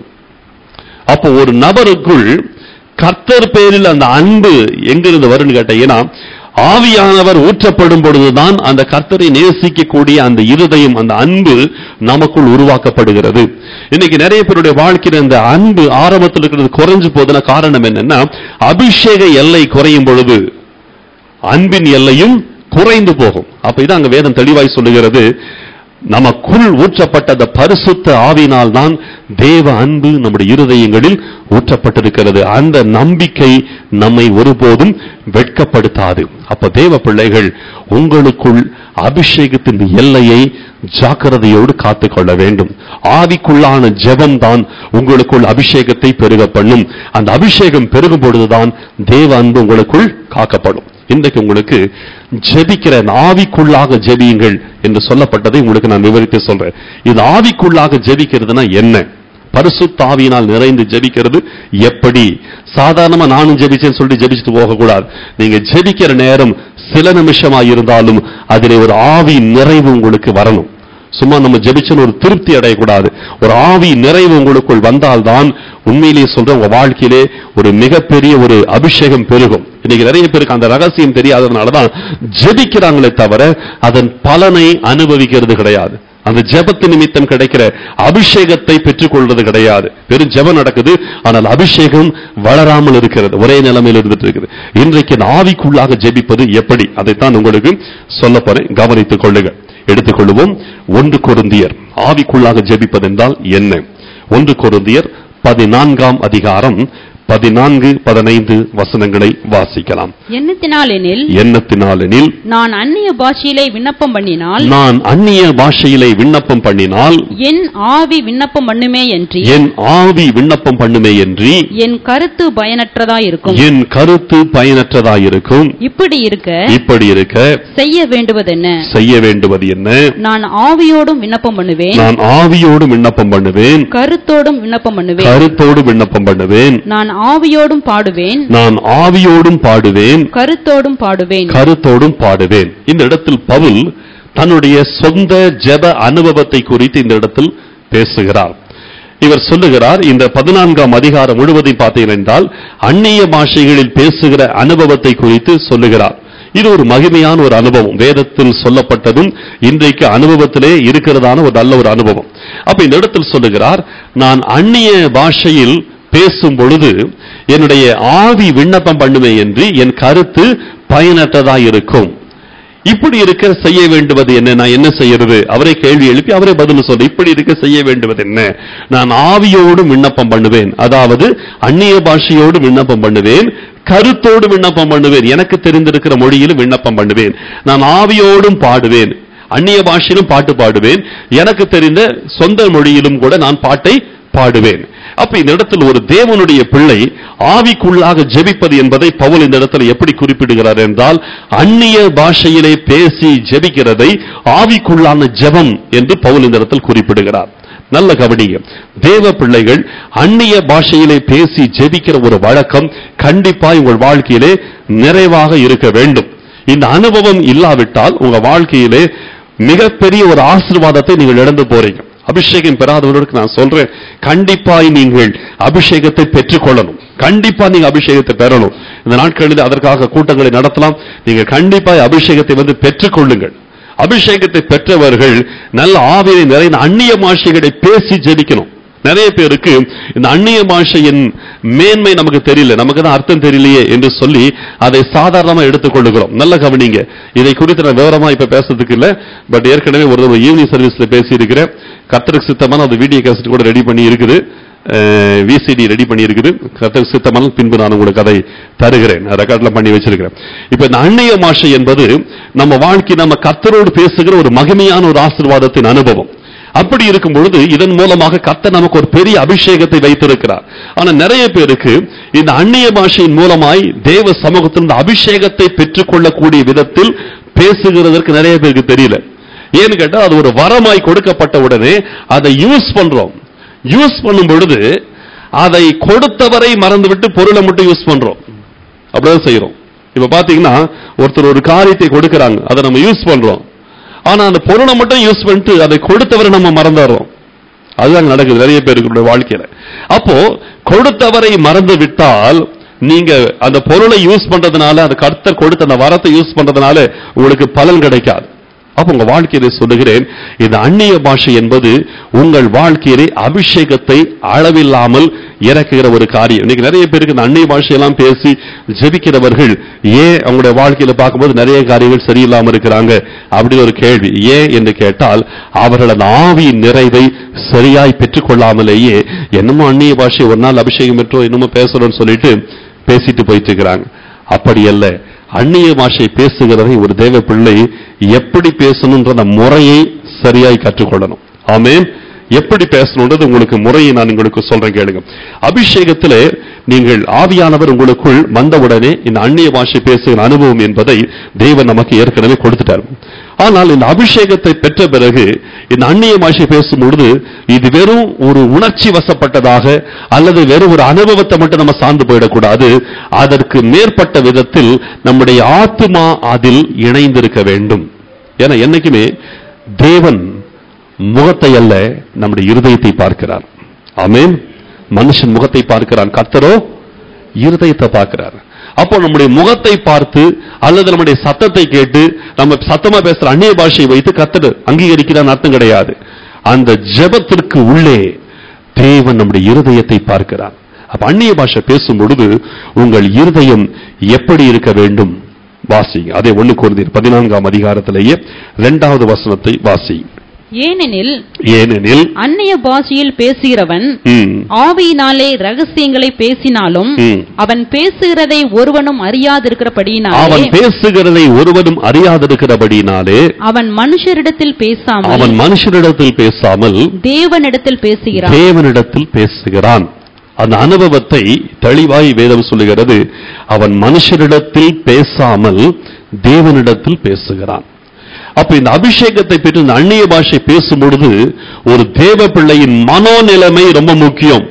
அப்போ ஒரு நபருக்குள் கர்த்தர் பேரில் அந்த அன்பு எங்கிருந்து வரும்னு கேட்டீங்கன்னா ஆவியானவர் ஊற்றப்படும் பொழுதுதான் அந்த கர்த்தரை நேசிக்கக்கூடிய அந்த இருதயம் அந்த அன்பு நமக்குள் உருவாக்கப்படுகிறது இன்னைக்கு நிறைய பேருடைய வாழ்க்கையில அந்த அன்பு ஆரம்பத்தில் இருக்கிறது குறைஞ்சு போதுன காரணம் என்னன்னா அபிஷேக எல்லை குறையும் பொழுது அன்பின் எல்லையும் குறைந்து போகும் அப்ப இதான் அங்க வேதம் தெளிவாய் சொல்லுகிறது நமக்குள் ஊற்றப்பட்ட அந்த பரிசுத்த ஆவினால் தான் தேவ அன்பு நம்முடைய இருதயங்களில் ஊற்றப்பட்டிருக்கிறது அந்த நம்பிக்கை நம்மை ஒருபோதும் வெட்கப்படுத்தாது அப்ப தேவ பிள்ளைகள் உங்களுக்குள் அபிஷேகத்தின் எல்லையை ஜாக்கிரதையோடு காத்துக்கொள்ள வேண்டும் ஆவிக்குள்ளான ஜெபம் தான் உங்களுக்குள் அபிஷேகத்தை பெருக பண்ணும் அந்த அபிஷேகம் பெருகும் பொழுதுதான் தேவ அன்பு உங்களுக்குள் காக்கப்படும் இன்றைக்கு உங்களுக்கு ஜெபிக்கிற அந்த ஆவிக்குள்ளாக ஜெபியுங்கள் என்று சொல்லப்பட்டதை உங்களுக்கு நான் விவரித்து சொல்றேன் இது ஆவிக்குள்ளாக ஜெபிக்கிறதுனா என்ன பரிசுத்த ஆவியினால் நிறைந்து ஜெபிக்கிறது எப்படி சாதாரணமா நானும் ஜெபிச்சேன்னு சொல்லிட்டு ஜெபிச்சுட்டு போகக்கூடாது நீங்க ஜெபிக்கிற நேரம் சில நிமிஷமா இருந்தாலும் அதிலே ஒரு ஆவி நிறைவு உங்களுக்கு வரணும் சும்மா நம்ம ஜெபிச்சன்னு ஒரு திருப்தி அடையக்கூடாது ஒரு ஆவி நிறைவு உங்களுக்குள் வந்தால்தான் உண்மையிலேயே சொல்ற உங்க வாழ்க்கையிலே ஒரு மிகப்பெரிய ஒரு அபிஷேகம் பெருகும் இன்னைக்கு நிறைய பேருக்கு அந்த ரகசியம் தெரியாததுனாலதான் ஜெபிக்கிறாங்களே தவிர அதன் பலனை அனுபவிக்கிறது கிடையாது அந்த ஜெபத்து நிமித்தம் கிடைக்கிற அபிஷேகத்தை பெற்றுக்கொள்வது கிடையாது வெறும் ஜெபம் நடக்குது ஆனால் அபிஷேகம் வளராமல் இருக்கிறது ஒரே நிலைமையில் இருந்துட்டு இருக்குது இன்றைக்கு இந்த ஆவிக்குள்ளாக ஜெபிப்பது எப்படி அதைத்தான் உங்களுக்கு சொல்ல போறேன் கவனித்துக் கொள்ளுங்க எடுத்துக்கொள்வோம் ஒன்று கொருந்தியர் ஆவிக்குள்ளாக ஜெபிப்பது என்றால் என்ன ஒன்று கொருந்தியர் பதினான்காம் அதிகாரம் பதினான்கு பதினைந்து வசனங்களை வாசிக்கலாம் எண்ணத்தினாலெனில் எண்ணத்தினாலெனில் நான் அந்நிய பாஷையிலே விண்ணப்பம் பண்ணினால் நான் அந்நிய பாஷையிலே விண்ணப்பம் பண்ணினால் என் ஆவி விண்ணப்பம் பண்ணுமே என்று என் ஆவி விண்ணப்பம் பண்ணுமே என்று என் கருத்து பயனற்றதாயிருக்கும் என் கருத்து பயனற்றதாயிருக்கும் இப்படி இருக்க இப்படி இருக்க செய்ய வேண்டுவதென்ன செய்ய வேண்டுவது என்ன நான் ஆவியோடும் விண்ணப்பம் பண்ணுவேன் நான் ஆவியோடு விண்ணப்பம் பண்ணுவேன் கருத்தோடும் விண்ணப்பம் பண்ணுவேன் கருத்தோடு விண்ணப்பம் பண்ணுவேன் நான் ஆவியோடும் பாடுவேன் நான் ஆவியோடும் பாடுவேன் கருத்தோடும் பாடுவேன் கருத்தோடும் பாடுவேன் இந்த இடத்தில் பவுல் தன்னுடைய சொந்த ஜெப அனுபவத்தை குறித்து இந்த இடத்தில் பேசுகிறார் இவர் சொல்லுகிறார் இந்த பதினான்காம் அதிகாரம் முழுவதையும் பார்த்தீர்கள் என்றால் அந்நிய பாஷைகளில் பேசுகிற அனுபவத்தை குறித்து சொல்லுகிறார் இது ஒரு மகிமையான ஒரு அனுபவம் வேதத்தில் சொல்லப்பட்டதும் இன்றைக்கு அனுபவத்திலே இருக்கிறதான ஒரு நல்ல ஒரு அனுபவம் அப்ப இந்த இடத்தில் சொல்லுகிறார் நான் அந்நிய பாஷையில் பேசும் பொழுது என்னுடைய ஆவி விண்ணப்பம் பண்ணுமே என்று என் கருத்து பயனற்றதா இருக்கும் இப்படி இருக்க செய்ய வேண்டுவது என்ன நான் என்ன செய்யறது அவரே கேள்வி எழுப்பி அவரே பதில் சொல்ற இப்படி இருக்க செய்ய வேண்டுவது என்ன நான் ஆவியோடு விண்ணப்பம் பண்ணுவேன் அதாவது அந்நிய பாஷையோடு விண்ணப்பம் பண்ணுவேன் கருத்தோடு விண்ணப்பம் பண்ணுவேன் எனக்கு தெரிந்திருக்கிற மொழியிலும் விண்ணப்பம் பண்ணுவேன் நான் ஆவியோடும் பாடுவேன் அந்நிய பாஷையிலும் பாட்டு பாடுவேன் எனக்கு தெரிந்த சொந்த மொழியிலும் கூட நான் பாட்டை பாடுவேன் அப்ப இந்த இடத்தில் ஒரு தேவனுடைய பிள்ளை ஆவிக்குள்ளாக ஜெபிப்பது என்பதை பவுல் இந்த இடத்துல எப்படி குறிப்பிடுகிறார் என்றால் அந்நிய பாஷையிலே பேசி ஜெபிக்கிறதை ஆவிக்குள்ளான ஜெபம் என்று பவுல் இந்த இடத்தில் குறிப்பிடுகிறார் நல்ல கவனிங்க தேவ பிள்ளைகள் அந்நிய பாஷையிலே பேசி ஜெபிக்கிற ஒரு வழக்கம் கண்டிப்பாய் உங்கள் வாழ்க்கையிலே நிறைவாக இருக்க வேண்டும் இந்த அனுபவம் இல்லாவிட்டால் உங்க வாழ்க்கையிலே மிகப்பெரிய ஒரு ஆசீர்வாதத்தை நீங்கள் இழந்து போறீங்க அபிஷேகம் பெறாதவர்களுக்கு நான் சொல்றேன் கண்டிப்பாய் நீங்கள் அபிஷேகத்தை பெற்றுக்கொள்ளணும் கண்டிப்பா நீங்க அபிஷேகத்தை பெறணும் இந்த நாட்களில் அதற்காக கூட்டங்களை நடத்தலாம் நீங்க கண்டிப்பாய் அபிஷேகத்தை வந்து பெற்றுக்கொள்ளுங்கள் அபிஷேகத்தை பெற்றவர்கள் நல்ல ஆவியை நிறைந்த அந்நிய பாஷைகளை பேசி ஜெபிக்கணும் நிறைய பேருக்கு இந்த அந்நிய பாஷையின் மேன்மை நமக்கு தெரியல நமக்கு தான் அர்த்தம் தெரியலையே என்று சொல்லி அதை சாதாரணமா எடுத்துக்கொள்ளுகிறோம் நல்ல கவனிங்க இதை குறித்து நான் விவரமா இப்ப பேசுறதுக்கு இல்ல பட் ஏற்கனவே ஒரு தடவை ஈவினிங் சர்வீஸ்ல பேசி இருக்கிறேன் கத்தருக்கு சித்தமான அந்த வீடியோ கேசட் கூட ரெடி பண்ணி இருக்குது விசிடி ரெடி பண்ணி இருக்குது கத்தருக்கு சித்தமான பின்பு நான் உங்களுக்கு அதை தருகிறேன் ரெக்கார்ட்ல பண்ணி வச்சிருக்கிறேன் இப்ப இந்த அந்நிய பாஷை என்பது நம்ம வாழ்க்கை நம்ம கத்தரோடு பேசுகிற ஒரு மகிமையான ஒரு ஆசீர்வாதத்தின் அனுபவம் அப்படி இருக்கும் பொழுது இதன் மூலமாக கர்த்தர் நமக்கு ஒரு பெரிய அபிஷேகத்தை வைத்திருக்கிறார் ஆனா நிறைய பேருக்கு இந்த அந்நிய பாஷையின் மூலமாய் தேவ சமூகத்தில் இந்த அபிஷேகத்தை பெற்றுக்கொள்ளக்கூடிய விதத்தில் பேசுகிறதற்கு நிறைய பேருக்கு தெரியல ஏன்னு கேட்டா அது ஒரு வரமாய் கொடுக்கப்பட்ட உடனே அதை யூஸ் பண்றோம் யூஸ் பண்ணும் பொழுது அதை கொடுத்தவரை மறந்துவிட்டு பொருளை மட்டும் யூஸ் பண்றோம் அப்படிதான் செய்யறோம் இப்ப பாத்தீங்கன்னா ஒருத்தர் ஒரு காரியத்தை கொடுக்கறாங்க அதை நம்ம யூஸ் பண்றோம் ஆனா அந்த பொருளை மட்டும் யூஸ் பண்ணிட்டு அதை கொடுத்தவரை நம்ம மறந்துடுறோம் அதுதான் நடக்குது நிறைய பேருக்குடைய வாழ்க்கையில அப்போ கொடுத்தவரை மறந்து விட்டால் நீங்க அந்த பொருளை யூஸ் பண்றதுனால அந்த கர்த்தர் கொடுத்த அந்த வரத்தை யூஸ் பண்றதுனால உங்களுக்கு பலன் கிடைக்காது அப்ப உங்க வாழ்க்கையில சொல்லுகிறேன் இந்த அந்நிய பாஷை என்பது உங்கள் வாழ்க்கையிலே அபிஷேகத்தை அளவில்லாமல் இறக்குகிற ஒரு காரியம் இன்னைக்கு நிறைய பேருக்கு இந்த அந்நிய பாஷையெல்லாம் பேசி ஜெபிக்கிறவர்கள் ஏன் அவங்களுடைய வாழ்க்கையில பார்க்கும்போது நிறைய காரியங்கள் சரியில்லாம இருக்கிறாங்க அப்படின்னு ஒரு கேள்வி ஏன் என்று கேட்டால் அவர்கள் அந்த ஆவியின் நிறைவை சரியாய் பெற்றுக்கொள்ளாமலேயே என்னமோ அந்நிய பாஷை ஒரு நாள் அபிஷேகம் பெற்றோ என்னமோ பேசுறோம்னு சொல்லிட்டு பேசிட்டு போயிட்டு இருக்கிறாங்க அப்படி அல்ல அந்நிய பாஷை பேசுகிறதை ஒரு தேவ பிள்ளை எப்படி பேசணும்ன்ற அந்த முறையை சரியாய் கற்றுக்கொள்ளணும் ஆமென் எப்படி பேசணுன்றது உங்களுக்கு முறையை நான் உங்களுக்கு சொல்றேன் கேளுங்க அபிஷேகத்திலே நீங்கள் ஆவியானவர் உங்களுக்குள் வந்தவுடனே இந்த அந்நிய பாஷை பேசுகிற அனுபவம் என்பதை தேவன் நமக்கு ஏற்கனவே கொடுத்துட்டார் ஆனால் இந்த அபிஷேகத்தை பெற்ற பிறகு இந்த அந்நிய பாஷை பேசும்பொழுது இது வெறும் ஒரு உணர்ச்சி வசப்பட்டதாக அல்லது வெறும் ஒரு அனுபவத்தை மட்டும் நம்ம சார்ந்து போயிடக்கூடாது அதற்கு மேற்பட்ட விதத்தில் நம்முடைய ஆத்மா அதில் இணைந்திருக்க வேண்டும் ஏன்னா என்னைக்குமே தேவன் முகத்தை அல்ல நம்முடைய இருதயத்தை பார்க்கிறார் ஆமென் மனுஷன் முகத்தை பார்க்கிறான் கர்த்தரோ இருதயத்தை பார்க்கிறார் அப்போ நம்முடைய முகத்தை பார்த்து அல்லது நம்முடைய சத்தத்தை கேட்டு நம்ம சத்தமா பேசுற அந்நிய பாஷையை வைத்து கர்த்தர் அங்கீகரிக்கிறான் அர்த்தம் கிடையாது அந்த ஜெபத்திற்கு உள்ளே தேவன் நம்முடைய இருதயத்தை பார்க்கிறார் அப்ப அந்நிய பாஷை பேசும் பொழுது உங்கள் இருதயம் எப்படி இருக்க வேண்டும் வாசிங்க அதே ஒண்ணு குருந்தீர் பதினான்காம் அதிகாரத்திலேயே இரண்டாவது வசனத்தை வாசிங்க ஏனெனில் ஏனெனில் அந்நிய பாஷையில் பேசுகிறவன் ம், ஆவியினாலே ரகசியங்களை பேசினாலும் ம். அவன் பேசுகிறதை ஒருவனும் அவன் அறியாதிருக்கிறபடியினாலே பேசுகிறதை ஒருவனும் அறியாதிருக்கிறபடினாலே அவன் மனுஷரிடத்தில் பேசாமல் அவன் மனுஷரிடத்தில் பேசாமல் தேவனிடத்தில் பேசுகிறான் தேவனிடத்தில் பேசுகிறான் அந்த அனுபவத்தை தெளிவாய் வேதம் சொல்லுகிறது அவன் மனுஷரிடத்தில் பேசாமல் தேவனிடத்தில் பேசுகிறான் அப்ப இந்த அபிஷேகத்தை பெற்று இந்த அந்நிய பாஷை பேசும் பொழுது ஒரு தேவ பிள்ளையின் மனோநிலைமை ரொம்ப முக்கியம்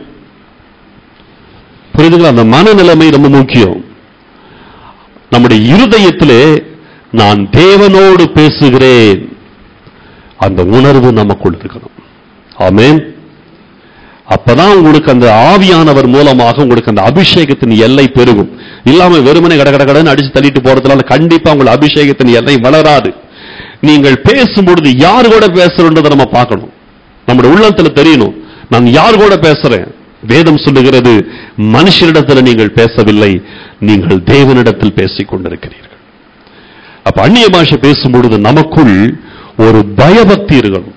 புரியுதுங்களா அந்த மனநிலைமை ரொம்ப முக்கியம் நம்முடைய இருதயத்திலே நான் தேவனோடு பேசுகிறேன் அந்த உணர்வு நமக்குள் இருக்கணும் ஆமென் அப்பதான் உங்களுக்கு அந்த ஆவியானவர் மூலமாக உங்களுக்கு அந்த அபிஷேகத்தின் எல்லை பெருகும் இல்லாம வெறுமனே கட கட கடன்னு அடிச்சு தள்ளிட்டு போறதுனால கண்டிப்பா உங்கள் அபிஷேகத்தின் எல்லை வளராது நீங்கள் பேசும்பொழுது யார் கூட பேசுறோன்றதை நம்ம பார்க்கணும் நம்முடைய உள்ளத்துல தெரியணும் நான் யார் கூட பேசுறேன் வேதம் சொல்லுகிறது மனுஷரிடத்தில் நீங்கள் பேசவில்லை நீங்கள் தேவனிடத்தில் பேசிக் கொண்டிருக்கிறீர்கள் அப்ப அந்நிய பாஷை பேசும்பொழுது நமக்குள் ஒரு பயபக்தி இருக்கணும்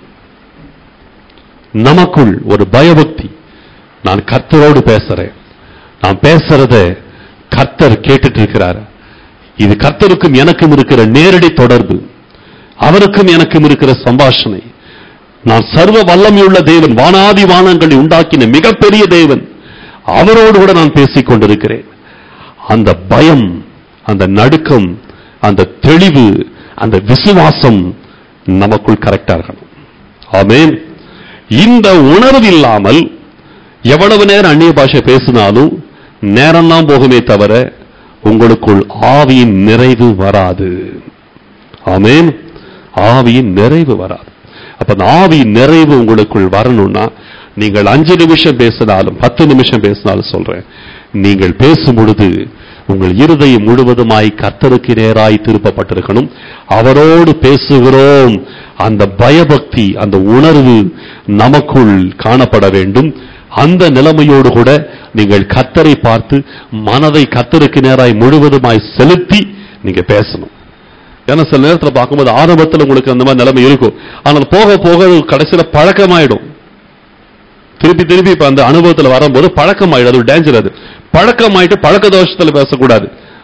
நமக்குள் ஒரு பயபக்தி நான் கர்த்தரோடு பேசுறேன் நான் பேசுறத கர்த்தர் கேட்டுட்டு இருக்கிறார் இது கர்த்தருக்கும் எனக்கும் இருக்கிற நேரடி தொடர்பு அவருக்கும் எனக்கும் இருக்கிற சம்பாஷணை நான் சர்வ வல்லமையுள்ள தேவன் வானாதி வானங்களை உண்டாக்கின மிகப்பெரிய தேவன் அவரோடு கூட நான் பேசிக் கொண்டிருக்கிறேன் அந்த பயம் அந்த நடுக்கம் அந்த தெளிவு அந்த விசுவாசம் நமக்குள் கரெக்டா இருக்கணும் ஆமென் இந்த உணர்வு இல்லாமல் எவ்வளவு நேரம் அந்நிய பாஷை பேசினாலும் நேரம் தான் போகுமே தவிர உங்களுக்குள் ஆவியின் நிறைவு வராது ஆமென் ஆவியின் நிறைவு வராது அப்ப அந்த ஆவியின் நிறைவு உங்களுக்குள் வரணும்னா நீங்கள் அஞ்சு நிமிஷம் பேசினாலும் பத்து நிமிஷம் பேசினாலும் சொல்றேன் நீங்கள் பேசும் பொழுது உங்கள் இருதயம் முழுவதுமாய் கர்த்தருக்கு நேராய் திருப்பப்பட்டிருக்கணும் அவரோடு பேசுகிறோம் அந்த பயபக்தி அந்த உணர்வு நமக்குள் காணப்பட வேண்டும் அந்த நிலைமையோடு கூட நீங்கள் கர்த்தரை பார்த்து மனதை கர்த்தருக்கு நேராய் முழுவதுமாய் செலுத்தி நீங்க பேசணும் ஏன்னா சில நேரத்துல பார்க்கும்போது ஆரம்பத்துல உங்களுக்கு அந்த மாதிரி நிலைமை இருக்கும் ஆனால் போக போக அது கடைசியில பழக்கமாயிடும் திருப்பி திருப்பி இப்ப அந்த அனுபவத்துல வரும்போது பழக்கமாயிடும் அது ஒரு டேஞ்சர் அது பழக்கமாயிட்டு பழக்க தோஷத்துல பேசக்கூடாது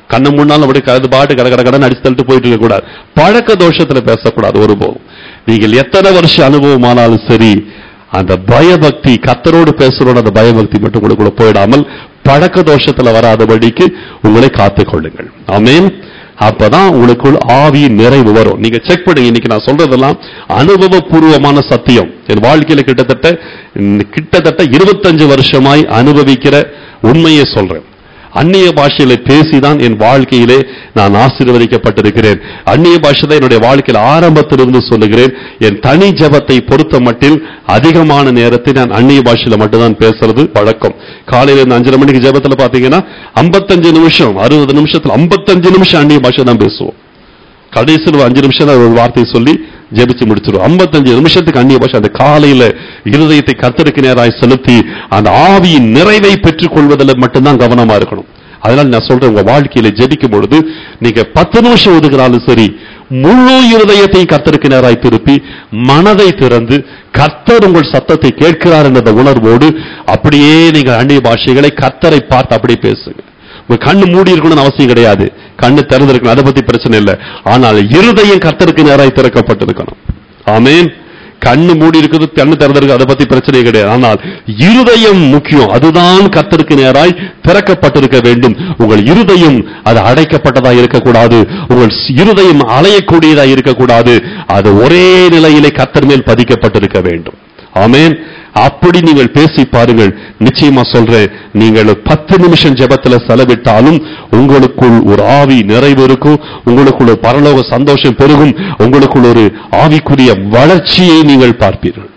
கண்ணு முன்னாலும் அப்படியே கலந்து பாட்டு கட கட கடன் அடிச்சு தள்ளிட்டு போயிட்டு இருக்க கூடாது பழக்க தோஷத்துல பேசக்கூடாது ஒருபோதும் நீங்கள் எத்தனை வருஷம் அனுபவமானாலும் சரி அந்த பயபக்தி கத்தரோடு பேசுறோட அந்த பயபக்தி மட்டும் உங்களுக்குள்ள போயிடாமல் பழக்க தோஷத்துல வராதபடிக்கு உங்களை காத்துக் கொள்ளுங்கள் ஆமென் அப்பதான் உங்களுக்குள் ஆவியின் நிறைவு வரும் நீங்க செக் பண்ணுங்க இன்னைக்கு நான் சொல்றதெல்லாம் அனுபவபூர்வமான சத்தியம் என் வாழ்க்கையில கிட்டத்தட்ட ம், கிட்டத்தட்ட இருபத்தஞ்சு வருஷமாய் அனுபவிக்கிற உண்மையை சொல்றேன் அந்நிய பாஷையில பேசிதான் என் வாழ்க்கையிலே நான் ஆசீர்வதிக்கப்பட்டிருக்கிறேன் அந்நிய பாஷை தான் என்னுடைய வாழ்க்கையில் ஆரம்பத்திலிருந்து சொல்லுகிறேன் என் தனி ஜபத்தை பொறுத்த மட்டில் அதிகமான நேரத்தை நான் அந்நிய பாஷையில மட்டும்தான் பேசுறது வழக்கம் காலையில இருந்து அஞ்சரை மணிக்கு ஜபத்துல பாத்தீங்கன்னா 55 நிமிஷம் அறுபது நிமிஷத்துல 55 நிமிஷம் அந்நிய பாஷை தான் பேசுவோம் கடைசியில் ஒரு அஞ்சு நிமிஷம் தான் ஒரு வார்த்தையை சொல்லி ஜெபிச்சு முடிச்சிருவோம் 55 நிமிஷத்துக்கு அந்நிய பாஷை அந்த காலையில இருதயத்தை கர்த்தருக்கு நேராய் செலுத்தி அந்த ஆவியின் நிறைவை பெற்றுக் கொள்வதில் மட்டும்தான் கவனமா இருக்கணும் அதனால நான் சொல்றேன் உங்க வாழ்க்கையில ஜெபிக்கும் பொழுது நீங்க பத்து நிமிஷம் ஒதுக்குறாலும் சரி முழு இருதயத்தை கர்த்தருக்கு நேராய் திருப்பி மனதை திறந்து கர்த்தர் உங்கள் சத்தத்தை கேட்கிறார் என்ற உணர்வோடு அப்படியே நீங்கள் அந்நிய பாஷைகளை கர்த்தரை பார்த்து அப்படியே பேசுங்க உங்க கண்ணு மூடி இருக்கணும்னு அவசியம் கிடையாது கண்ணு திறந்திருக்கணும் அதை பத்தி பிரச்சனை இல்லை ஆனால் இருதயம் கர்த்தருக்கு நேராய் திறக்கப்பட்டிருக்கணும் ஆமென் கண்ணு மூடி இருக்குது கண்ணு திறந்திருக்கு அதை பத்தி பிரச்சனை கிடையாது ஆனால் இருதயம் முக்கியம் அதுதான் கர்த்தருக்கு நேராய் திறக்கப்பட்டிருக்க வேண்டும் உங்கள் இருதயம் அது அடைக்கப்பட்டதா இருக்கக்கூடாது உங்கள் இருதயம் அலையக்கூடியதா இருக்கக்கூடாது அது ஒரே நிலையிலே கர்த்தர் மேல் பதிக்கப்பட்டிருக்க வேண்டும் ஆமென் அப்படி நீங்கள் பேசி பாருங்கள் நிச்சயமா சொல்றேன் நீங்கள் பத்து நிமிஷம் ஜெபத்துல செலவிட்டாலும் உங்களுக்குள் ஒரு ஆவி நிறைவு இருக்கும் உங்களுக்குள் ஒரு பரலோக சந்தோஷம் பெருகும் உங்களுக்குள் ஒரு ஆவிக்குரிய வளர்ச்சியை நீங்கள் பார்ப்பீர்கள்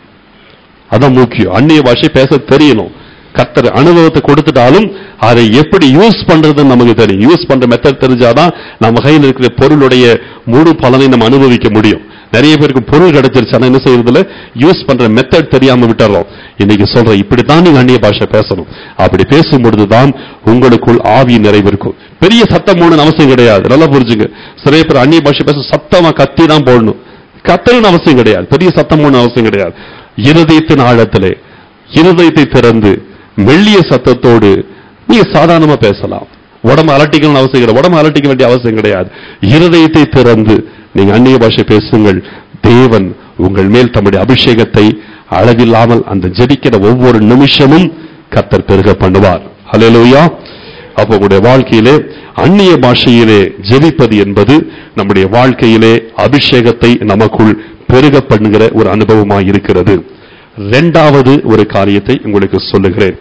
அதான் முக்கியம் அந்நிய பாஷை பேச தெரியணும் கர்த்தர் அனுபவத்தை கொடுத்துட்டாலும் அதை எப்படி யூஸ் பண்றதுன்னு நமக்கு தெரியும் யூஸ் பண்ற மெத்தட் தெரிஞ்சாதான் நம்ம கையில் இருக்கிற பொருளுடைய முழு பலனை நம்ம அனுபவிக்க முடியும் நிறைய பேருக்கு பொருள் கிடைச்சிருச்சு ஆனா என்ன செய்யறதுல யூஸ் பண்ற மெத்தட் தெரியாம விட்டுறோம் இன்னைக்கு சொல்றேன் இப்படித்தான் நீங்க அந்நிய பாஷை பேசணும் அப்படி பேசும் பொழுதுதான் உங்களுக்குள் ஆவி நிறைவு இருக்கும் பெரிய சத்தம் போடணும்னு அவசியம் கிடையாது நல்லா புரிஞ்சுங்க சில பேர் அந்நிய பாஷை பேச சத்தமா கத்தி தான் போடணும் கத்தணும்னு அவசியம் கிடையாது பெரிய சத்தம் போடணும் அவசியம் கிடையாது இருதயத்தின் ஆழத்திலே இருதயத்தை திறந்து மெல்லிய சத்தத்தோடு நீங்க சாதாரணமா பேசலாம் உடம்பு அலட்டிக்கணும்னு அவசியம் கிடையாது உடம்பு அலட்டிக்க வேண்டிய அவசியம் கிடையாது இருதயத்தை திறந்து நீங்க அந்நிய பாஷை பேசுங்கள் தேவன் உங்கள் மேல் தம்முடைய அபிஷேகத்தை அளவில்லாமல் அந்த ஜெபிக்கிற ஒவ்வொரு நிமிஷமும் கர்த்தர் பெருக பண்ணுவார் ஹalleluya அப்போ உங்களுடைய வாழ்க்கையிலே அந்நிய பாஷையிலே ஜெபிப்பது என்பது நம்முடைய வாழ்க்கையிலே அபிஷேகத்தை நமக்குள் பெருக பண்ணுகிற ஒரு அனுபவமாய் இருக்கிறது இரண்டாவது ஒரு காரியத்தை உங்களுக்கு சொல்லுகிறேன்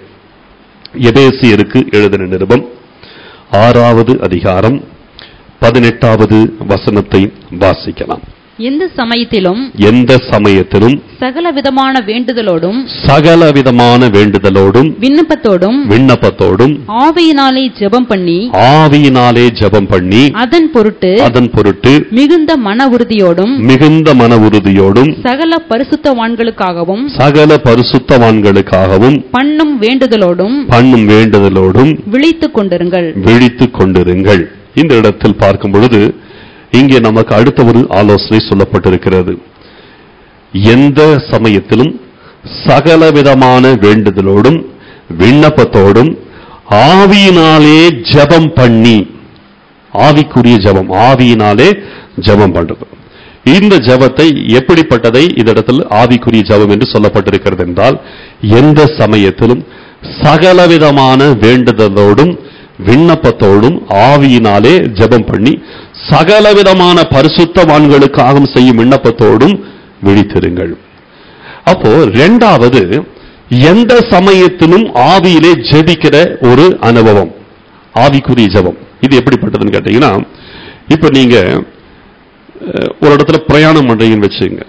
எபேசியருக்கு எழுதின நிருபம் ஆறாவது அதிகாரம் பதினெட்டாவது வசனத்தை வாசிக்கலாம் எந்த சமயத்திலும் எந்த சமயத்திலும் சகல விதமான வேண்டுதலோடும் சகல விதமான வேண்டுதலோடும் விண்ணப்பத்தோடும் விண்ணப்பத்தோடும் ஆவியினாலே ஜெபம் பண்ணி ஆவியினாலே ஜெபம் பண்ணி அதன் பொருட்டு அதன் பொருட்டு மிகுந்த மன உறுதியோடும் மிகுந்த மன உறுதியோடும் சகல பரிசுத்தவான்களுக்காகவும் சகல பரிசுத்தவான்களுக்காகவும் பண்ணும் வேண்டுதலோடும் பண்ணும் வேண்டுதலோடும் விழித்துக் கொண்டிருங்கள் விழித்துக் கொண்டிருங்கள் இந்த இடத்தில் பார்க்கும் பொழுது இங்கே நமக்கு அடுத்த ஒரு ஆலோசனை சொல்லப்பட்டிருக்கிறது எந்த சமயத்திலும் சகலவிதமான வேண்டுதலோடும் விண்ணப்பத்தோடும் ஆவியினாலே ஜெபம் பண்ணி ஆவிக்குரிய ஜெபம் ஆவியினாலே ஜெபம் பண்றது இந்த ஜெபத்தை எப்படிப்பட்டதை இந்த இடத்தில் ஆவிக்குரிய ஜெபம் என்று சொல்லப்பட்டிருக்கிறது என்றால் எந்த சமயத்திலும் சகலவிதமான வேண்டுதலோடும் விண்ணப்பத்தோடும் ஆவியினாலே ஜெபம் பண்ணி சகலவிதமான பரிசுத்தவான்களுக்காக செய்யும் விண்ணப்பத்தோடும் விழித்திருங்கள் அப்போ ரெண்டாவது எந்த சமயத்திலும் ஆவியிலே ஜெபிக்கிற ஒரு அனுபவம் ஆவிக்குரிய ஜெபம் இது எப்படிப்பட்டதுன்னு கேட்டீங்கன்னா இப்ப நீங்க அஹ், ஒரு இடத்துல பிரயாணம் பண்றீங்கன்னு வச்சுங்க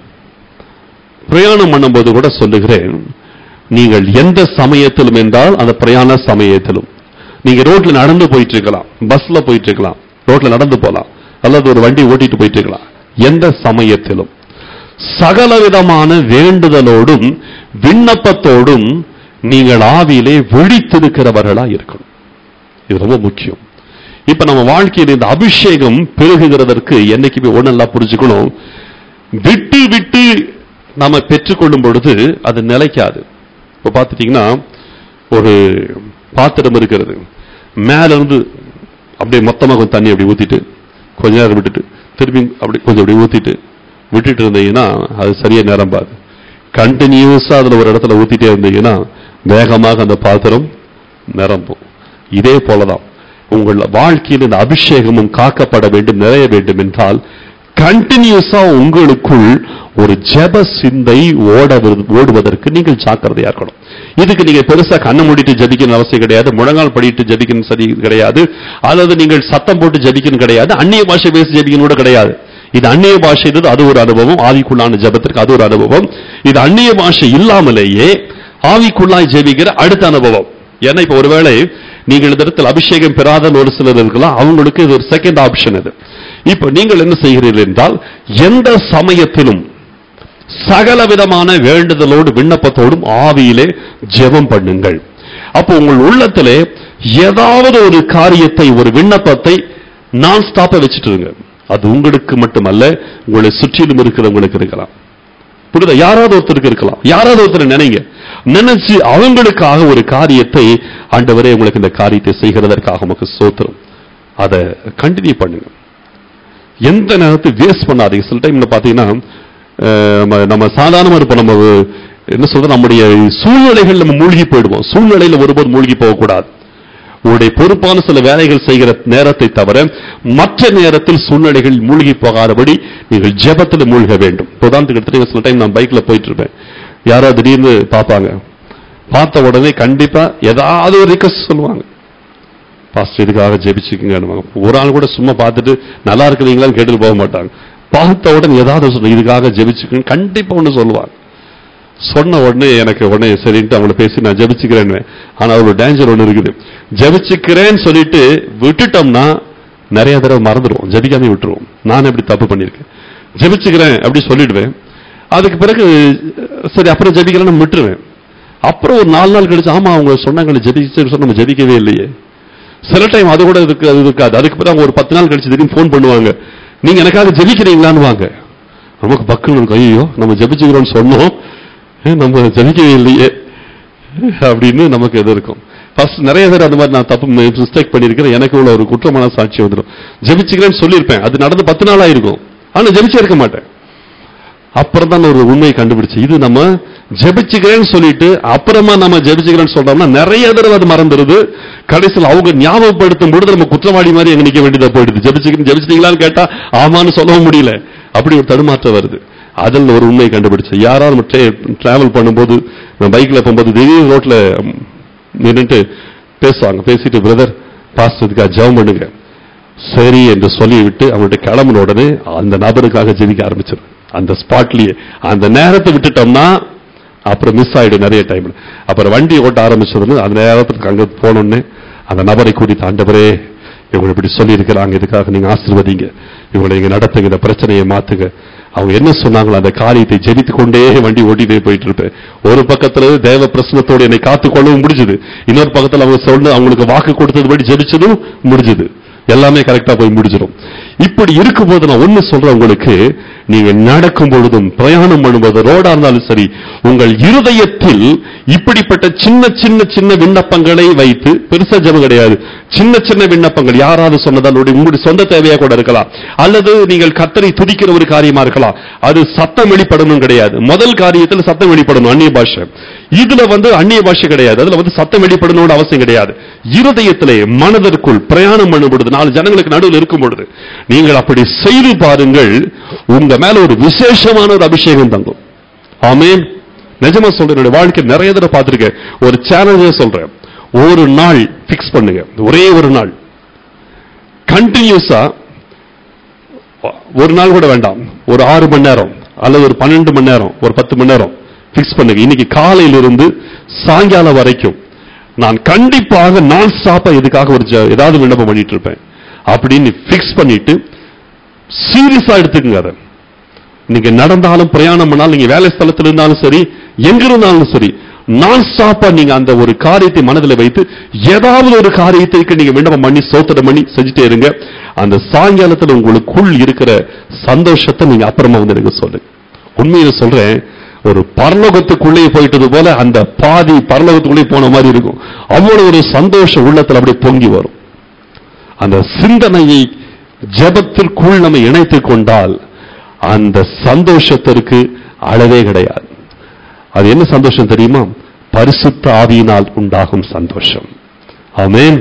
பிரயாணம் பண்ணும்போது கூட சொல்லுகிறேன் நீங்கள் எந்த சமயத்திலும் என்றால் அந்த பிரயாண சமயத்திலும் நீங்க ரோட்ல நடந்து போயிட்டு இருக்கலாம் பஸ்ல போயிட்டு இருக்கலாம் ரோட்ல நடந்து போலாம் அல்லது ஒரு வண்டி ஓட்டிட்டு போயிட்டு இருக்கலாம் எந்த சமயத்திலும் சகலவிதமான வேண்டுதலோடும் விண்ணப்பத்தோடும் நீங்கள் ஆவியிலே விழித்திருக்கிறவர்களா இருக்கணும் இது ரொம்ப முக்கியம் இப்ப நம்ம வாழ்க்கையில் இந்த அபிஷேகம் பெருகுகிறதற்கு என்னைக்குமே ஒண்ணெல்லாம் புரிஞ்சுக்கணும் விட்டு விட்டு நாம பெற்றுக்கொள்ளும் பொழுது அது நிலைக்காது இப்ப பார்த்துட்டீங்கன்னா ஒரு பாத்திரம் இருக்கிறது மேல இருந்து அப்படியே மொத்தமா கொஞ்சம் தண்ணி அப்படி ஊத்திட்டு கொஞ்ச நேரம் விட்டுட்டு திரும்பி அப்படி கொஞ்சம் அப்படி ஊத்திட்டு விட்டுட்டு இருந்தீங்கன்னா அது சரியா நிரம்பாது கண்டினியூஸா அதுல ஒரு இடத்துல ஊத்திட்டே இருந்தீங்கன்னா வேகமாக அந்த பாத்திரம் நிரம்பும் இதே போலதான் உங்கள் வாழ்க்கையில் இந்த அபிஷேகமும் காக்கப்பட வேண்டும் நிறைய வேண்டும் என்றால் கண்டினியூஸா உங்களுக்குள் ஒரு ஜெப சிந்தை ஓட ஓடுவதற்கு நீங்கள் ஜாக்கிரதையா இருக்கணும் இதுக்கு நீங்க பெருசா கண்ணை மூடிட்டு ஜபிக்கணும் அவசியம் கிடையாது முழங்கால் படிட்டு ஜபிக்கணும் சரி கிடையாது அல்லது நீங்கள் சத்தம் போட்டு ஜபிக்கணும் கிடையாது அந்நிய பாஷை பேசி ஜபிக்கணும் கூட கிடையாது இது அந்நிய பாஷை அது ஒரு அனுபவம் ஆவிக்குள்ளான ஜபத்திற்கு அது ஒரு அனுபவம் இது அந்நிய பாஷை இல்லாமலேயே ஆவிக்குள்ளாய் ஜெபிக்கிற அடுத்த அனுபவம் ஏன்னா இப்ப ஒருவேளை நீங்கள் இந்த இடத்தில் அபிஷேகம் பெறாத ஒரு சிலர் இருக்கலாம் அவங்களுக்கு இது ஒரு செகண்ட் ஆப்ஷன் இது இப்ப நீங்கள் என்ன செய்கிறீர்கள் என்றால் எந்த சமயத்திலும் சகல விதமான வேண்டுதலோடு விண்ணப்பத்தோடும் ஆவியிலே ஜெபம் பண்ணுங்கள் அப்போ உங்கள் உள்ளத்திலே ஏதாவது ஒரு காரியத்தை ஒரு விண்ணப்பத்தை நான் ஸ்டாப்ப வச்சுட்டு இருங்க அது உங்களுக்கு மட்டுமல்ல உங்களை சுற்றிலும் இருக்கிறவங்களுக்கு இருக்கலாம் புரியுதா யாராவது ஒருத்தருக்கு இருக்கலாம் யாராவது ஒருத்தர் நினைங்க நினைச்சு அவங்களுக்காக ஒரு காரியத்தை ஆண்டவரே உங்களுக்கு இந்த காரியத்தை செய்கிறதற்காக நமக்கு சோத்திரம் அதை கண்டினியூ பண்ணுங்க எந்த நேரத்தை வேஸ்ட் பண்ணாதீங்க சில டைம்ல பாத்தீங்கன்னா அஹ், நம்ம- நம்ம சாதாரணமா இருப்போம் நம்ம என்ன சொல்றது நம்முடைய சூழ்நிலைகள் நம்ம மூழ்கி போயிடுவோம் சூழ்நிலையில ஒருபோது மூழ்கி போகக்கூடாது உங்களுடைய பொறுப்பான சில வேலைகள் செய்கிற நேரத்தை தவிர மற்ற நேரத்தில் சூழ்நிலைகள் மூழ்கி போகாதபடி நீங்கள் ஜெபத்தில் மூழ்க வேண்டும் இப்ப உதாரணத்துக்கு எடுத்துட்டு சில டைம் நான் பைக்ல போயிட்டு இருப்பேன் யாரோ திடீர்னு பார்ப்பாங்க பார்த்த உடனே கண்டிப்பா ஏதாவது ஒரு ரிக்வஸ்ட் சொல்லுவாங்க பாஸ்டர் இதுக்காக ஜெபிச்சுக்குங்க ஒரு ஆள் கூட சும்மா பார்த்துட்டு நல்லா இருக்கிறீங்களான்னு கேட்டுட்டு போக மாட்டாங்க பார்த்த உடனே ஏதாவது சொல்லுங்க இதுக்காக ஜெபிச்சுக்குங்க கண்டிப்பா ஒண்ணு சொல்லுவாங்க சொன்ன உடனே எனக்கு உடனே சரின்ட்டு அவங்கள பேசி நான் ஜெபிச்சுக்கிறேன்னு ஆனா ஒரு டேஞ்சர் ஒண்ணு இருக்குது ஜெபிச்சுக்கிறேன்னு சொல்லிட்டு விட்டுட்டோம்னா நிறைய தடவை மறந்துடுவோம் ஜெபிக்காம விட்டுருவோம் நான் எப்படி தப்பு பண்ணியிருக்கேன் ஜெபிச்சுக்கிறேன் அப்படி சொல்லிடுவேன் அதுக்கு பிறகு சரி அப்புறம் ஜெபிக்கிறேன்னு விட்டுருவேன் அப்புறம் ஒரு நாலு நாள் கழிச்சு ஆமா அவங்க சொன்னாங்க ஜெபிச்சு சொன்ன நம்ம ஜெபிக்கவே இல்லையே சில டைம் அது கூட இருக்கு அது இருக்காது அதுக்கு பிறகு அவங்க ஒரு பத்து நாள் கழிச்சு திடீர்னு ஃபோன் பண்ணுவாங்க நீங்க எனக்காக ஜெபிக்கிறீங்களான்னு வாங்க நமக்கு பக்குன்னு இருக்கும் ஐயோ நம்ம ஜெபிச்சுக்கிறோம்னு சொன்னோம் ஏ, நம்ம ஜெபிக்கவே இல்லையே அப்படின்னு நமக்கு இது இருக்கும் ஃபர்ஸ்ட் நிறைய பேர் அந்த மாதிரி நான் தப்பு மிஸ்டேக் பண்ணியிருக்கிறேன் எனக்கு உள்ள ஒரு குற்றமான சாட்சி வந்துடும் ஜெபிச்சுக்கிறேன்னு சொல்லியிருப்பேன் அது நடந்து பத்து நாள் ஆயிருக்கும் ஆனா ஜெபிச்சே இருக்க மாட்டேன் அப்புறம் தான் ஒரு உண்மையை கண்டுபிடிச்சு இது நம்ம ஜெபிச்சுக்கிறேன்னு சொல்லிட்டு அப்புறமா நம்ம ஜெபிச்சுக்கிறேன்னு சொல்றோம்னா நிறைய தடவை அது மறந்துடுது கடைசியில் அவங்க ஞாபகப்படுத்தும் பொழுது நம்ம குற்றவாளி மாதிரி எங்க நிக்க வேண்டியதா போயிடுது ஜெபிச்சுக்கிறேன் ஜெபிச்சிட்டீங்களான்னு கேட்டா ஆமான்னு சொல்லவும் முடியல அப்படி ஒரு தடுமாற்றம் வருது அதில் ஒரு உண்மையை கண்டுபிடிச்சு யாராவது நம்ம டிராவல் பண்ணும்போது நான் பைக்ல போகும்போது திடீர்னு ரோட்ல நின்னுட்டு பேசுவாங்க பேசிட்டு பிரதர் பாஸ்டதுக்காக ஜெபம் பண்ணுங்க சரி என்று சொல்லிவிட்டு அவங்கள்ட்ட கிளம்பின உடனே அந்த நபருக்காக ஜெபிக்க ஆரம்பிச்சிடும் அந்த ஸ்பாட்லயே அந்த நேரத்தை விட்டுட்டோம்னா அப்புறம் மிஸ் ஆயிடும் நிறைய டைம்ல அப்புறம் வண்டி ஓட்ட ஆரம்பிச்சதுன்னு அந்த நேரத்துக்கு அங்க போனோடனே அந்த நபரை குறித்து ஆண்டவரே இவங்க இப்படி சொல்லி இருக்கிறாங்க இதுக்காக நீங்க ஆசீர்வதிங்க இவங்களை நீங்க நடத்துங்க இந்த பிரச்சனையை மாத்துங்க அவங்க என்ன சொன்னாங்களோ அந்த காரியத்தை ஜெபித்து கொண்டே வண்டி ஓட்டிட்டே போயிட்டு இருப்பேன் ஒரு பக்கத்துல தேவ பிரசனத்தோடு என்னை காத்துக்கொள்ளவும் முடிஞ்சது இன்னொரு பக்கத்துல அவங்க சொன்ன அவங்களுக்கு வாக்கு கொடுத்ததுபடி ஜெபிச்சதும் முடிஞ்சது எல்லாமே கரெக்டா போய் முடிஞ்சிடும் இப்படி இருக்கும்போது நான் ஒண்ணு சொல்றேன் உங்களுக்கு நீங்க நடக்கும் பொழுதும் பிரயாணம் பண்ணும்போது ரோடா இருந்தாலும் சரி உங்கள் இருதயத்தில் இப்படிப்பட்ட சின்ன சின்ன சின்ன விண்ணப்பங்களை வைத்து பெருசா ஜெபம் கிடையாது சின்ன சின்ன விண்ணப்பங்கள் யாராவது சொன்னதால் உங்களுடைய சொந்த தேவையா கூட இருக்கலாம் அல்லது நீங்கள் கத்தரை துதிக்கிற ஒரு காரியமா இருக்கலாம் அது சத்தம் வெளிப்படணும் கிடையாது முதல் காரியத்தில் சத்தம் வெளிப்படணும் அந்நிய பாஷை இதுல வந்து அந்நிய பாஷை கிடையாது அதுல வந்து சத்தம் வெளிப்படணும்னு அவசியம் கிடையாது இருதயத்திலே மனதிற்குள் பிரயாணம் பண்ணும் பொழுது நாலு ஜனங்களுக்கு நடுவில் இருக்கும் பொழுது நீங்கள் அப்படி செய்து பாருங்கள் உங்க மேல ஒரு விசேஷமான ஒரு அபிஷேகம் தங்கும் ஆமென் நிஜமா சொல்றேன் என்னுடைய வாழ்க்கை நிறைய தடவை பார்த்திருக்கேன் ஒரு சேனலே சொல்றேன் ஒரு நாள் பிக்ஸ் பண்ணுங்க ஒரே ஒரு நாள் கண்டினியூஸா ஒரு நாள் கூட வேண்டாம் ஒரு ஆறு மணி நேரம் அல்லது ஒரு பன்னெண்டு மணி நேரம் ஒரு பத்து மணி நேரம் பிக்ஸ் பண்ணுங்க இன்னைக்கு காலையிலிருந்து சாயங்காலம் வரைக்கும் நான் கண்டிப்பாக நான் ஸ்டாப்பா இதுக்காக ஒரு ஜ- ஏதாவது விண்ணப்பம் பண்ணிட்டு இருப்பேன் அப்படின்னு பிக்ஸ் பண்ணிட்டு சீரியஸா எடுத்துக்கங்க அதை நீங்க நடந்தாலும் பிரயாணம் பண்ணாலும் நீங்க வேலை ஸ்தலத்தில் இருந்தாலும் சரி எங்க இருந்தாலும் சரி நான் ஸ்டாப்பா நீங்க அந்த ஒரு காரியத்தை மனதில் வைத்து ஏதாவது ஒரு காரியத்திற்கு நீங்க விண்ணப்பம் பண்ணி சோத்திரம் பண்ணி செஞ்சுட்டே இருங்க அந்த சாயங்காலத்துல உங்களுக்குள் இருக்கிற சந்தோஷத்தை நீங்க அப்புறமா வந்து எனக்கு சொல்லுங்க உண்மையில சொல்றேன் ஒரு பரலோகத்துக்குள்ளே போயிட்டது போல அந்த பாதி பரலோகத்துக்குள்ளே போன மாதிரி இருக்கும் அவ்வளவு ஒரு சந்தோஷம் உள்ளத்துல அப்படியே பொங்கி வரும் அந்த சிந்தனையை ஜெபத்திற்குள் நம்ம இணைத்துக் கொண்டால் அந்த சந்தோஷத்திற்கு அளவே கிடையாது அது என்ன சந்தோஷம் தெரியுமா பரிசுத்த ஆவியினால் உண்டாகும் சந்தோஷம் ஆமென்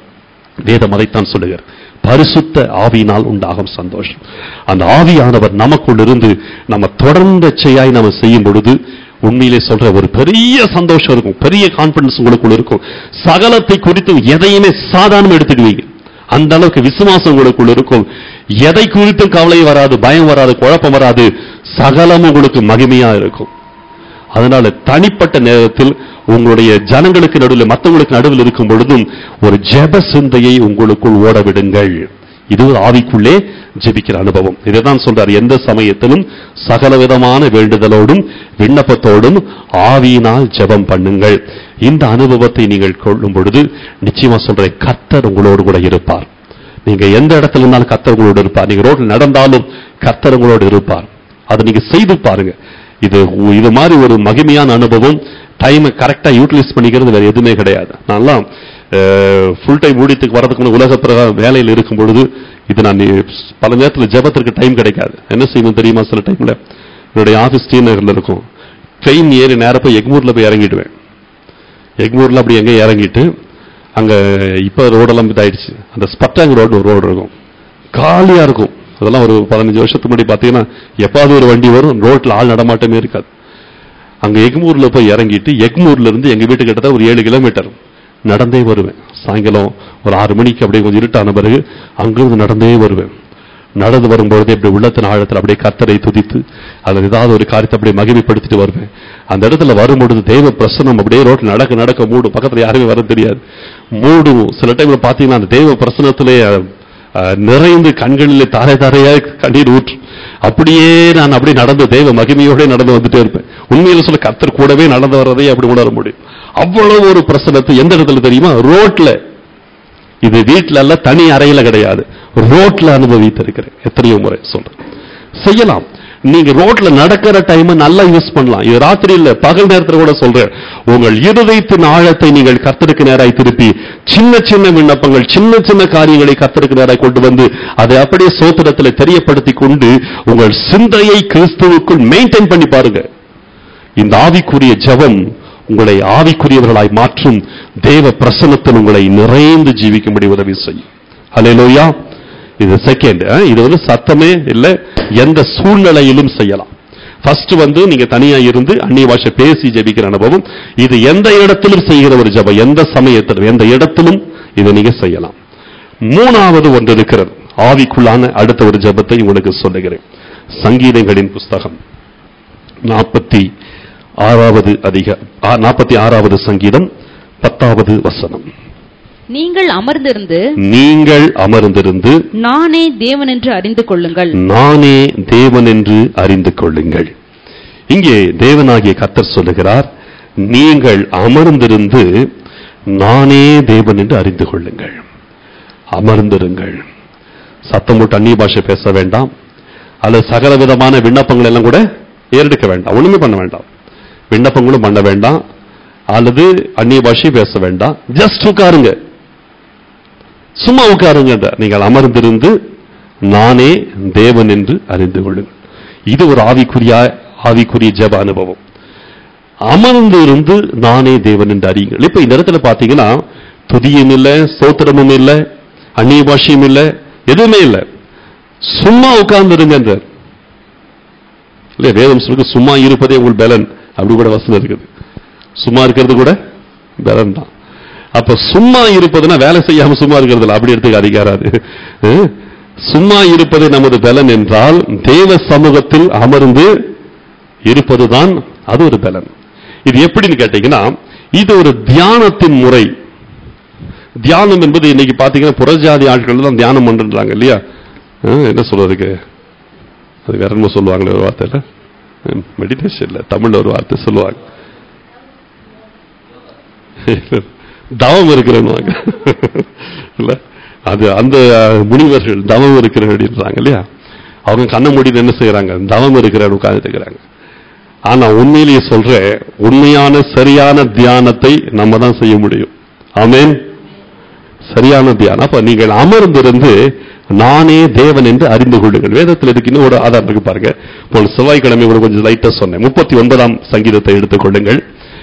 வேதம் அதைத்தான் சொல்லுகிறார் பரிசுத்த ஆவியினால் உண்டாகும் சந்தோஷம் அந்த ஆவியானவர் நமக்குள் இருந்து நம்ம தொடர்ந்தச்சையாய் நம்ம செய்யும் பொழுது உண்மையிலே சொல்ற ஒரு பெரிய சந்தோஷம் இருக்கும் பெரிய கான்பிடன்ஸ் உங்களுக்குள்ள இருக்கும் சகலத்தை குறித்து எதையுமே சாதாரணமா எடுத்துக்குவீங்க அந்த அளவுக்கு விசுவாசம் உங்களுக்குள்ள இருக்கும் எதை குறித்தும் கவலை வராது பயம் வராது குழப்பம் வராது சகலம் உங்களுக்கு மகிமையா இருக்கும் அதனால தனிப்பட்ட நேரத்தில் உங்களுடைய ஜனங்களுக்கு நடுவில் மற்றவங்களுக்கு நடுவில் இருக்கும் பொழுதும் ஒரு ஜெப சிந்தையை உங்களுக்குள் ஓட விடுங்கள் இது ஒரு ஆவிக்குள்ளே ஜெபிக்கிற அனுபவம் இதைதான் சொல்றார் எந்த சமயத்திலும் சகல விதமான வேண்டுதலோடும் விண்ணப்பத்தோடும் ஆவியினால் ஜெபம் பண்ணுங்கள் இந்த அனுபவத்தை நீங்கள் கொள்ளும் பொழுது நிச்சயமா சொல்றேன் கர்த்தர் உங்களோடு கூட இருப்பார் நீங்க எந்த இடத்துல இருந்தாலும் கர்த்தர் உங்களோடு இருப்பார் நீங்க ரோட்ல நடந்தாலும் கர்த்தர் உங்களோடு இருப்பார் அதை நீங்க செய்து பாருங்க இது இது மாதிரி ஒரு மகிமையான அனுபவம் டைமை கரெக்டா யூட்டிலைஸ் பண்ணிக்கிறது வேற எதுவுமே கிடையாது நான்லாம் ஃபுல் டைம் ஊழியத்துக்கு வரதுக்கு முன்ன உலக பிரகாரம் வேலையில் இருக்கும் பொழுது இது நான் பல நேரத்தில் ஜெபத்திற்கு டைம் கிடைக்காது என்ன செய்யணும் தெரியுமா சில டைம்ல என்னுடைய ஆஃபீஸ் டி நகர்ல இருக்கும் ட்ரெயின் ஏறி நேரா போய் எக்மூர்ல போய் இறங்கிடுவேன் எக்மூர்ல அப்படி எங்க இறங்கிட்டு அங்க இப்ப ரோடெல்லாம் இதாயிடுச்சு அந்த ஸ்பட்டாங் ரோடு ஒரு ரோடு இருக்கும் காலியா இருக்கும் அதெல்லாம் ஒரு பதினஞ்சு வருஷத்துக்கு முன்னாடி பாத்தீங்கன்னா எப்பாவது ஒரு வண்டி வரும் ரோட்ல ஆள் நடமாட்டமே இருக்காது அங்க எக்மூர்ல போய் இறங்கிட்டு எக்மூர்ல இருந்து எங்க வீட்டு கிட்ட ஒரு ஏழு கிலோமீட்டர் நடந்தே வருவேன் சாயங்காலம் ஒரு ஆறு மணிக்கு அப்படியே கொஞ்சம் இருட்டான பிறகு அங்கிருந்து நடந்தே வருவேன் நடந்து வரும்பொழுது இப்படி உள்ளத்தின் ஆழத்தில் அப்படியே கர்த்தரை துதித்து அதில் ஏதாவது ஒரு காரியத்தை அப்படியே மகிமைப்படுத்திட்டு வருவேன் அந்த இடத்துல வரும்பொழுது தெய்வ பிரசனம் அப்படியே ரோட்டில் நடக்க நடக்க மூடும் பக்கத்துல யாருமே வர தெரியாது மூடும் சில டைம்ல பாத்தீங்கன்னா அந்த தெய்வ பிரசனத்திலே அஹ், நிறைந்து கண்களிலே தாரை தாரையா கண்ணீர் ஊற்றும் அப்படியே நான் அப்படியே நடந்து தெய்வ மகிமையோட நடந்து வந்துட்டே இருப்பேன் உண்மையில சொல்ல கர்த்தர் கூடவே நடந்து வர்றதை அப்படி உணர முடியும் அவ்வளவு ஒரு பிரசனத்தை எந்த இடத்துல தெரியுமா ரோட்ல இது வீட்ல அல்ல தனி அறையில கிடையாது ரோட்ல அனுபவித்திருக்கிறேன் எத்தனையோ முறை சொல்றேன் செய்யலாம் நீங்க ரோட்ல நடக்கிற டைம் நல்லா யூஸ் பண்ணலாம் இது ராத்திரி இல்ல பகல் நேரத்துல கூட சொல்றேன் உங்கள் இருதயத்தின் ஆழத்தை நீங்கள் கர்த்தருக்கு நேராய் திருப்பி சின்ன சின்ன விண்ணப்பங்கள் சின்ன சின்ன காரியங்களை கர்த்தருக்கு நேராய் கொண்டு வந்து அதை அப்படியே சோத்திரத்தில் தெரியப்படுத்தி கொண்டு உங்கள் சிந்தையை கிறிஸ்துவுக்குள் மெயின்டைன் பண்ணி பாருங்க இந்த ஆவிக்குரிய ஜெபம் உங்களை ஆவிக்குரியவர்களாய் மாற்றும் தேவ பிரசன்னத்தில் உங்களை நிறைந்து ஜீவிக்கும்படி உதவி செய்யும் ஹalleluya இது செகண்ட் இது வந்து சத்தமே இல்ல எந்த சூழ்நிலையிலும் செய்யலாம் ஃபர்ஸ்ட் வந்து நீங்க தனியா இருந்து அந்நிய பாஷை பேசி ஜெபிக்கிற அனுபவம் இது எந்த இடத்திலும் செய்கிற ஒரு ஜெபம் எந்த சமயத்திலும் எந்த இடத்திலும் இதை நீங்க செய்யலாம் மூணாவது ஒன்று இருக்கிறது ஆவிக்குள்ளான அடுத்த ஒரு ஜெபத்தை உங்களுக்கு சொல்லுகிறேன் சங்கீதங்களின் புஸ்தகம் நாற்பத்தி ஆறாவது அதிக ஆ- நாற்பத்தி ஆறாவது சங்கீதம் பத்தாவது வசனம் நீங்கள் அமர்ந்திருந்து நீங்கள் அமர்ந்திருந்து நானே தேவன் என்று அறிந்து கொள்ளுங்கள் நானே தேவன் என்று அறிந்து கொள்ளுங்கள் இங்கே தேவனாகிய கர்த்தர் சொல்லுகிறார் நீங்கள் அமர்ந்திருந்து நானே தேவன் என்று அறிந்து கொள்ளுங்கள் அமர்ந்திருங்கள் சத்தம் போட்டு அந்நிய பாஷை பேச வேண்டாம் அல்லது சகல விதமான விண்ணப்பங்கள் எல்லாம் கூட ஏறெடுக்க வேண்டாம் ஒண்ணுமே பண்ண வேண்டாம் விண்ணப்பங்களும் பண்ண வேண்டாம் அல்லது அந்நிய பாஷை பேச வேண்டாம் ஜஸ்ட் உட்காருங்க சும்மா உட்காருங்க நீங்கள் அமர்ந்திருந்து நானே தேவன் என்று அறிந்து கொள்ளுங்கள் இது ஒரு ஆவிக்குரிய ஆவிக்குரிய ஜெப அனுபவம் அமர்ந்து இருந்து நானே தேவன் என்று அறியுங்கள் இப்ப இந்த இடத்துல பாத்தீங்கன்னா துதியும் இல்ல ஸ்தோத்திரமும் இல்ல அந்நிய பாஷையும் இல்ல எதுவுமே இல்ல சும்மா உட்கார்ந்து இருங்கன்றார் இல்ல வேதம் சொல்லுங்க சும்மா இருப்பதே உங்கள் பலன் அப்படி கூட வசனம் இருக்குது சும்மா இருக்கிறது கூட பலன் தான் அப்ப சும்மா இருப்பதுன்னா வேலை செய்யாம சும்மா இருக்கிறது இல்ல அப்படி எடுத்துக்க அதிகாராது அஹ்? சும்மா இருப்பது நமது பலன் என்றால் தேவ சமூகத்தில் அமர்ந்து இருப்பதுதான் அது ஒரு பலன் இது எப்படின்னு கேட்டீங்கன்னா இது ஒரு தியானத்தின் முறை தியானம் என்பது இன்னைக்கு பாத்தீங்கன்னா புறஜாதி ஆட்கள் தான் தியானம் பண்றாங்க இல்லையா அஹ், என்ன சொல்றதுக்கு அது வேற என்ன சொல்லுவாங்களே ஒரு வார்த்தையில மெடிடேஷன்ல தமிழ்ல ஒரு வார்த்தை சொல்லுவாங்க தவம் இருக்கிறேன்னு இல்ல அது அந்த அஹ், முனிவர்கள் தவம் இருக்கிறேன் அப்படின்றாங்க இல்லையா அவங்க கண்ண மூடிட்டு என்ன செய்யறாங்க தவம் இருக்கிறேன் உட்கார்ந்துட்டு இருக்கிறாங்க ஆனா உண்மையிலேயே சொல்றேன் உண்மையான சரியான தியானத்தை நம்ம தான் செய்ய முடியும் ஆமென் சரியான தியானம் அப்ப நீங்கள் அமர்ந்திருந்து நானே தேவன் என்று அறிந்து கொள்ளுங்கள் வேதத்தில் இதுக்கு இன்னும் ஒரு ஆதாரம் இருக்கு பாருங்க போன செவ்வாய்க்கிழமை ஒரு கொஞ்சம் லைட்டா சொன்னேன் முப்பத்தி ஒன்பதாம் சங்கீதத்தை எடுத்துக் கொள்ளுங்கள்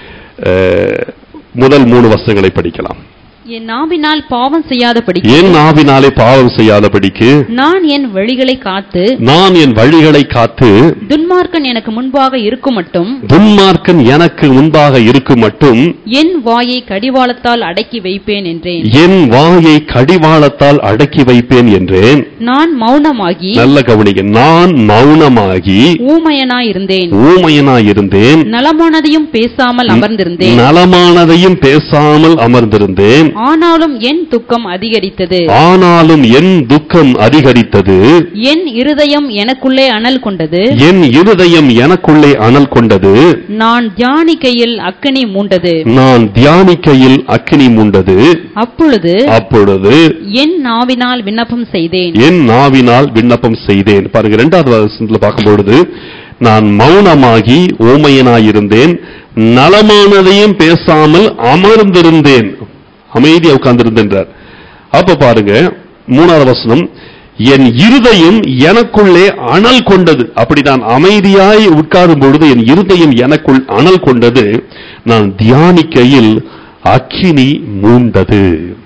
அஹ், முதல் மூணு வசனங்களை படிக்கலாம் என் நாவினால் பாவம் செய்யாதபடி என் ஆவினாலே பாவம் செய்யாதபடிக்கு நான் என் வழிகளை காத்து நான் என் வழிகளை காத்து துன்மார்க்கன் எனக்கு முன்பாக இருக்கும் மட்டும் துன்மார்க்கன் எனக்கு முன்பாக இருக்கும் மட்டும் என் வாயை கடிவாளத்தால் அடக்கி வைப்பேன் என்றேன் என் வாயை கடிவாளத்தால் அடக்கி வைப்பேன் என்றேன் நான் மௌனமாகி நல்ல கவனிக்க நான் மௌனமாகி ஊமையனாயிருந்தேன் ஊமையனாயிருந்தேன் நலமானதையும் பேசாமல் அமர்ந்திருந்தேன் நலமானதையும் பேசாமல் அமர்ந்திருந்தேன் ஆனாலும் என் துக்கம் அதிகரித்தது ஆனாலும் என் துக்கம் அதிகரித்தது என் இருதயம் எனக்குள்ளே அனல் கொண்டது என் இருதயம் எனக்குள்ளே அனல் கொண்டது நான் தியானிக்கையில் அக்கினி மூண்டது நான் தியானிக்கையில் அக்கினி மூண்டது அப்பொழுது அப்பொழுது என் நாவினால் விண்ணப்பம் செய்தேன் என் நாவினால் விண்ணப்பம் செய்தேன் பாருங்க இரண்டாவது வசனத்துல பார்க்கும்பொழுது நான் மௌனமாகி ஊமையனாயிருந்தேன் நலமானதையும் பேசாமல் அமர்ந்திருந்தேன் அமைதியா உட்கார்ந்திருந்தேன்றார் அப்ப பாருங்க மூணாவது வசனம் என் இருதயம் எனக்குள்ளே அனல் கொண்டது அப்படி நான் அமைதியாய் உட்காரும் பொழுது என் இருதயம் எனக்குள் அனல் கொண்டது நான் தியானிக்கையில் அக்கினி மூண்டது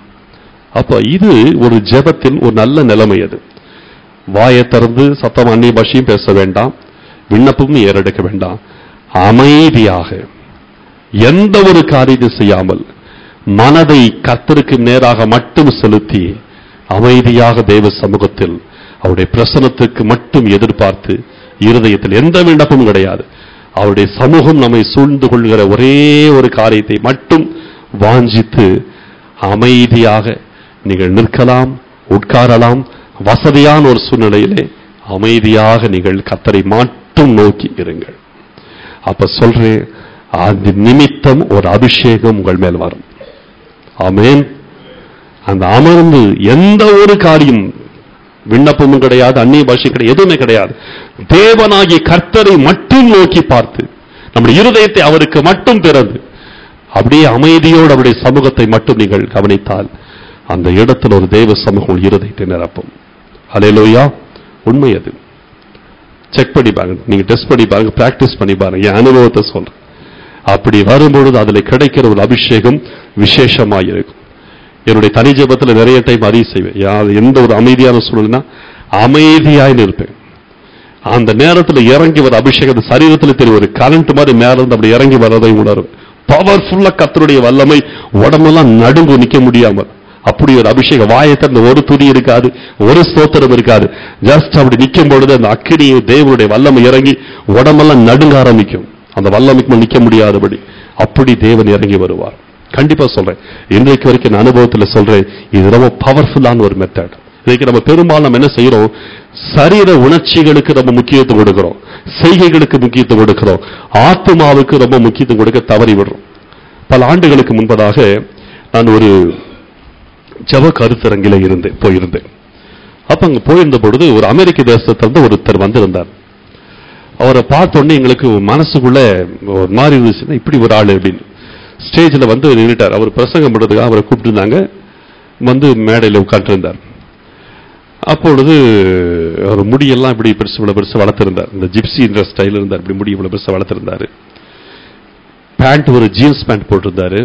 அப்ப இது ஒரு ஜெபத்தில் ஒரு நல்ல நிலைமை அது வாயை திறந்து சத்தம் அந்நிய பாஷையும் பேச வேண்டாம் விண்ணப்பமும் ஏறெடுக்க வேண்டாம் அமைதியாக எந்த ஒரு காரியத்தையும் செய்யாமல் மனதை கர்த்தருக்கு நேராக மட்டும் செலுத்தி அமைதியாக தேவ சமூகத்தில் அவருடைய பிரசனத்துக்கு மட்டும் எதிர்பார்த்து இருதயத்தில் எந்த விண்ணப்பமும் கிடையாது அவருடைய சமூகம் நம்மை சூழ்ந்து கொள்கிற ஒரே ஒரு காரியத்தை மட்டும் வாஞ்சித்து அமைதியாக நீங்கள் நிற்கலாம் உட்காரலாம் வசதியான ஒரு சூழ்நிலையிலே அமைதியாக நீங்கள் கத்தரை மட்டும் நோக்கி இருங்கள் அப்ப சொல்றேன் அந்த நிமித்தம் ஒரு அபிஷேகம் உங்கள் மேல் வரும் ஆமென் அந்த அமர்ந்து எந்த ஒரு காரியம் விண்ணப்பமும் கிடையாது அந்நிய பாஷை கிடையாது எதுவுமே கிடையாது தேவனாகிய கர்த்தரை மட்டும் நோக்கி பார்த்து நம்முடைய இருதயத்தை அவருக்கு மட்டும் திறந்து அப்படியே அமைதியோடு அவருடைய சமூகத்தை மட்டும் நீங்கள் கவனித்தால் அந்த இடத்துல ஒரு தேவ சமூகம் உங்கள் இருதயத்தை நிரப்பும் அலையலோயா உண்மை அது செக் பண்ணி பாருங்க நீங்க டெஸ்ட் பண்ணி பாருங்க பிராக்டிஸ் பண்ணி பாருங்க என் அனுபவத்தை சொல்றேன் அப்படி வரும்பொழுது அதுல கிடைக்கிற ஒரு அபிஷேகம் விசேஷமாக இருக்கும் என்னுடைய தனி ஜெபத்துல நிறைய டைம் அறிவு செய்வேன் யா- எந்த ஒரு அமைதியான சூழ்நிலைனா அமைதியாய் இருப்பேன் அந்த நேரத்துல இறங்கி வர அபிஷேகம் அந்த சரீரத்துல தெரியும் ஒரு கரண்ட் மாதிரி மேல இருந்து அப்படி இறங்கி வர்றதை உணரும் பவர்ஃபுல்லா கத்தருடைய வல்லமை உடம்பெல்லாம் நடுங்கு நிக்க முடியாம அப்படி ஒரு அபிஷேகம் வாயை திறந்து ஒரு துணி இருக்காது ஒரு ஸ்தோத்திரம் இருக்காது ஜஸ்ட் அப்படி நிக்கும் பொழுது அந்த அக்கினி தேவனுடைய வல்லமை இறங்கி உடம்பெல்லாம் நடுங்க ஆரம்பிக்கும் அந்த வல்லமைக்கு மேல் நிக்க முடியாதபடி அப்படி தேவன் இறங்கி வருவார் கண்டிப்பா சொல்றேன் இன்றைக்கு வரைக்கும் நான் அனுபவத்துல சொல்றேன் இது ரொம்ப பவர்ஃபுல்லான ஒரு மெத்தட் இன்னைக்கு நம்ம பெரும்பாலும் நம்ம என்ன செய்யறோம் சரீர உணர்ச்சிகளுக்கு நம்ம முக்கியத்துவம் கொடுக்கிறோம் செய்கைகளுக்கு முக்கியத்துவம் கொடுக்கிறோம் ஆத்மாவுக்கு ரொம்ப முக்கியத்துவம் கொடுக்க தவறி விடுறோம் பல ஆண்டுகளுக்கு முன்பதாக நான் ஒரு ஜப கருத்தரங்கில இருந்தேன் போயிருந்தேன் அப்ப அங்க போயிருந்த பொழுது ஒரு அமெரிக்க தேசத்திலிருந்து ஒருத்தர் வந்திருந்தார் அவரை பார்த்த உடனே எங்களுக்கு மனசுக்குள்ள ஒரு மாதிரி இருந்துச்சுன்னா இப்படி ஒரு ஆளு அப்படின்னு ஸ்டேஜில் வந்து நின்றுட்டார் அவர் பிரசங்கம் பண்றதுக்காக அவரை கூப்பிட்டுருந்தாங்க வந்து மேடையில் உட்காந்துருந்தார் அப்பொழுது அவர் முடியெல்லாம் இப்படி பெருசு இவ்வளவு பெருசு வளர்த்திருந்தார் இந்த ஜிப்சின்ற ஸ்டைல் இருந்தார் இப்படி முடி இவ்வளவு பெருசு வளர்த்திருந்தாரு பேண்ட் ஒரு ஜீன்ஸ் பேண்ட் போட்டிருந்தாரு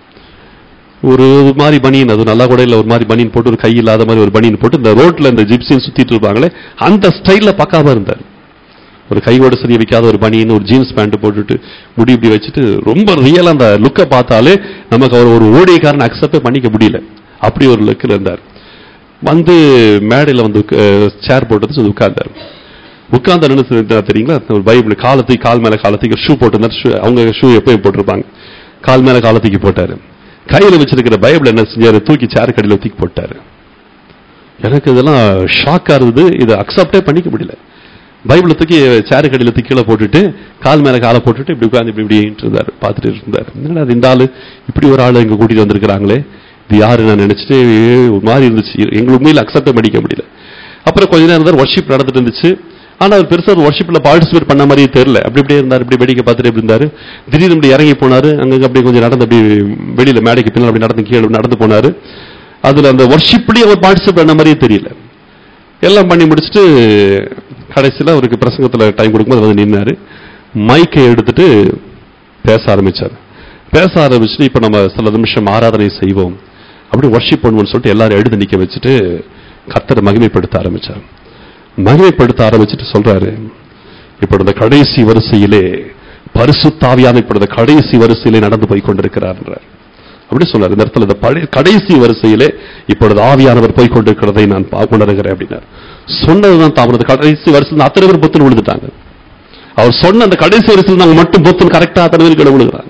ஒரு மாதிரி பனியன் அது நல்லா கூட இல்ல ஒரு மாதிரி பனியன் போட்டு ஒரு கை இல்லாத மாதிரி ஒரு பனியன் போட்டு இந்த ரோட்ல இந்த ஜிப்சின்னு சுத்திட்டு இருப்பாங்களே அந்த ஸ்டைல்ல பக்காவா இருந்தார் ஒரு கையோட சரிய வைக்காத ஒரு பனியன் ஒரு ஜீன்ஸ் பேண்ட் போட்டுட்டு முடி இப்படி வச்சுட்டு ரொம்ப ரியலா அந்த லுக்கை பார்த்தாலே நமக்கு அவர் ஒரு ஓடியக்காரன் அக்செப்டே பண்ணிக்க முடியல அப்படி ஒரு லுக்கில் இருந்தார் வந்து மேடையில் வந்து சேர் போட்டு வந்து உட்கார்ந்தார் உட்கார்ந்து என்ன செஞ்சார் தெரியுங்களா ஒரு பைபிள் காலத்துக்கு கால் மேல காலத்துக்கு ஷூ போட்டிருந்தார் shoe- அவங்க ஷூ எப்பயும் போட்டிருப்பாங்க கால் மேல காலத்துக்கு போட்டாரு கையில வச்சிருக்கிற பைபிள் என்ன செஞ்சாரு தூக்கி சேர் கடையில் தூக்கி போட்டாரு எனக்கு இதெல்லாம் ஷாக்கா இருந்தது இதை அக்செப்டே பண்ணிக்க முடியல பைபிளை தூக்கி சேரு கடையில் தூக்கி கீழே போட்டுட்டு கால் மேல காலை போட்டுட்டு இப்படி உட்கார்ந்து இப்படி இப்படி இருந்தார் பார்த்துட்டு இருந்தார் என்னடா இது இந்த ஆளு இப்படி ஒரு ஆளு இங்க கூட்டிட்டு வந்திருக்கிறாங்களே இது யாரு நான் நினைச்சிட்டு ஒரு மாதிரி இருந்துச்சு எங்களுக்கு உண்மையில அக்செப்ட் பண்ணிக்க முடியல அப்புறம் கொஞ்ச நேரம் இருந்தார் ஒர்ஷிப் நடந்துட்டு இருந்துச்சு ஆனா அவர் பெருசா ஒரு ஒர்ஷிப்ல பார்ட்டிசிபேட் பண்ண மாதிரியே தெரியல அப்படி இப்படியே இருந்தார் இப்படி வேடிக்கை பார்த்துட்டு இப்படி இருந்தாரு திடீர்னு இப்படி இறங்கி போனாரு அங்கங்க அப்படியே கொஞ்சம் நடந்து அப்படி வெளியில மேடைக்கு பின்னால் அப்படி நடந்து கீழே நடந்து போனாரு அதுல அந்த ஒர்ஷிப்லயே அவர் பார்ட்டிசிபேட் பண்ண மாதிரியே தெரியல எல்லாம் பண்ணி முடிச்சுட்டு கடைசியில் அவருக்கு பிரசங்கத்துல டைம் கொடுக்கும்போது வந்து நின்னாரு மைக்கை எடுத்துட்டு பேச ஆரம்பிச்சார் பேச ஆரம்பிச்சுட்டு இப்ப நம்ம சில நிமிஷம் ஆராதனை செய்வோம் அப்படி ஒர்ஷிப் பண்ணுவோம்னு சொல்லிட்டு எல்லாரும் எழுந்து நிக்க வச்சுட்டு கர்த்தரை மகிமைப்படுத்த ஆரம்பிச்சார் மகிமைப்படுத்த ஆரம்பிச்சுட்டு சொல்றாரு இப்பொழுது கடைசி வரிசையிலே பரிசுத்தாவியான இப்பொழுது கடைசி வரிசையிலே நடந்து போய் கொண்டிருக்கிறார் என்றார். அப்படி சொன்னார் இந்த இடத்துல இந்த பழைய கடைசி வரிசையிலே இப்பொழுது ஆவியானவர் போய் கொண்டிருக்கிறதை நான் பா- உணர்கிறேன் அப்படின்னார் சொன்னதுதான் தாமதம் கடைசி வரிசையில் அத்தனை பேர் பொத்துன்னு விழுந்துட்டாங்க அவர் சொன்ன அந்த கடைசி வரிசையில் நாங்க மட்டும் பொத்துன்னு கரெக்டா அத்தனை பேர் கீழே விழுகிறாங்க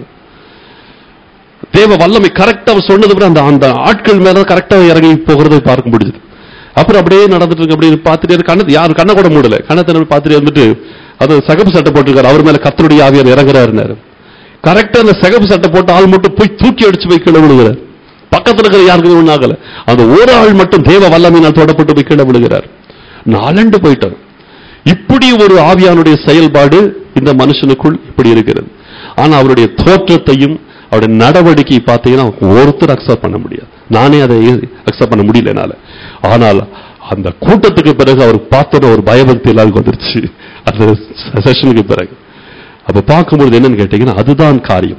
தேவ வல்லமை கரெக்டா அவர் சொன்னது விட அந்த அந்த ஆட்கள் மேல கரெக்டா இறங்கி போகிறதை பார்க்க முடியுது அப்புறம் அப்படியே நடந்துட்டு இருக்கு அப்படியே பார்த்துட்டே இருக்கு கண்ணு யாரும் கண்ணை கூட மூடல கண்ணத்தை பார்த்துட்டு இருந்துட்டு அது சகப்பு சட்டை போட்டிருக்காரு அவர் மேல கத்தருடைய ஆவியார் இறங்குறாருனாரு கரெக்டா அந்த சகப்பு சட்டை போட்டு ஆள் மட்டும் போய் தூக்கி அடிச்சு போய் கீழே விழுகிறார் பக்கத்துல இருக்கிற யாருக்குமே ஒன்றும் ஆகல அந்த ஒரு ஆள் மட்டும் தேவ வல்லமையினால் தொடப்பட்டு போய் கீழே விழுகிறார் நாலண்டு போயிட்டார் இப்படி ஒரு ஆவியானுடைய செயல்பாடு இந்த மனுஷனுக்குள் இப்படி இருக்கிறது ஆனா அவருடைய தோற்றத்தையும் அவருடைய நடவடிக்கை பார்த்தீங்கன்னா ஒருத்தர் அக்செப்ட் பண்ண முடியாது நானே அதை அக்செப்ட் பண்ண முடியல என்னால ஆனால் அந்த கூட்டத்துக்கு பிறகு அவர் பார்த்தோட ஒரு பயபக்தி எல்லாருக்கும் வந்துருச்சு அந்த செஷனுக்கு பிறகு அப்ப பார்க்கும்பொழுது என்னன்னு கேட்டீங்கன்னா அதுதான் காரியம்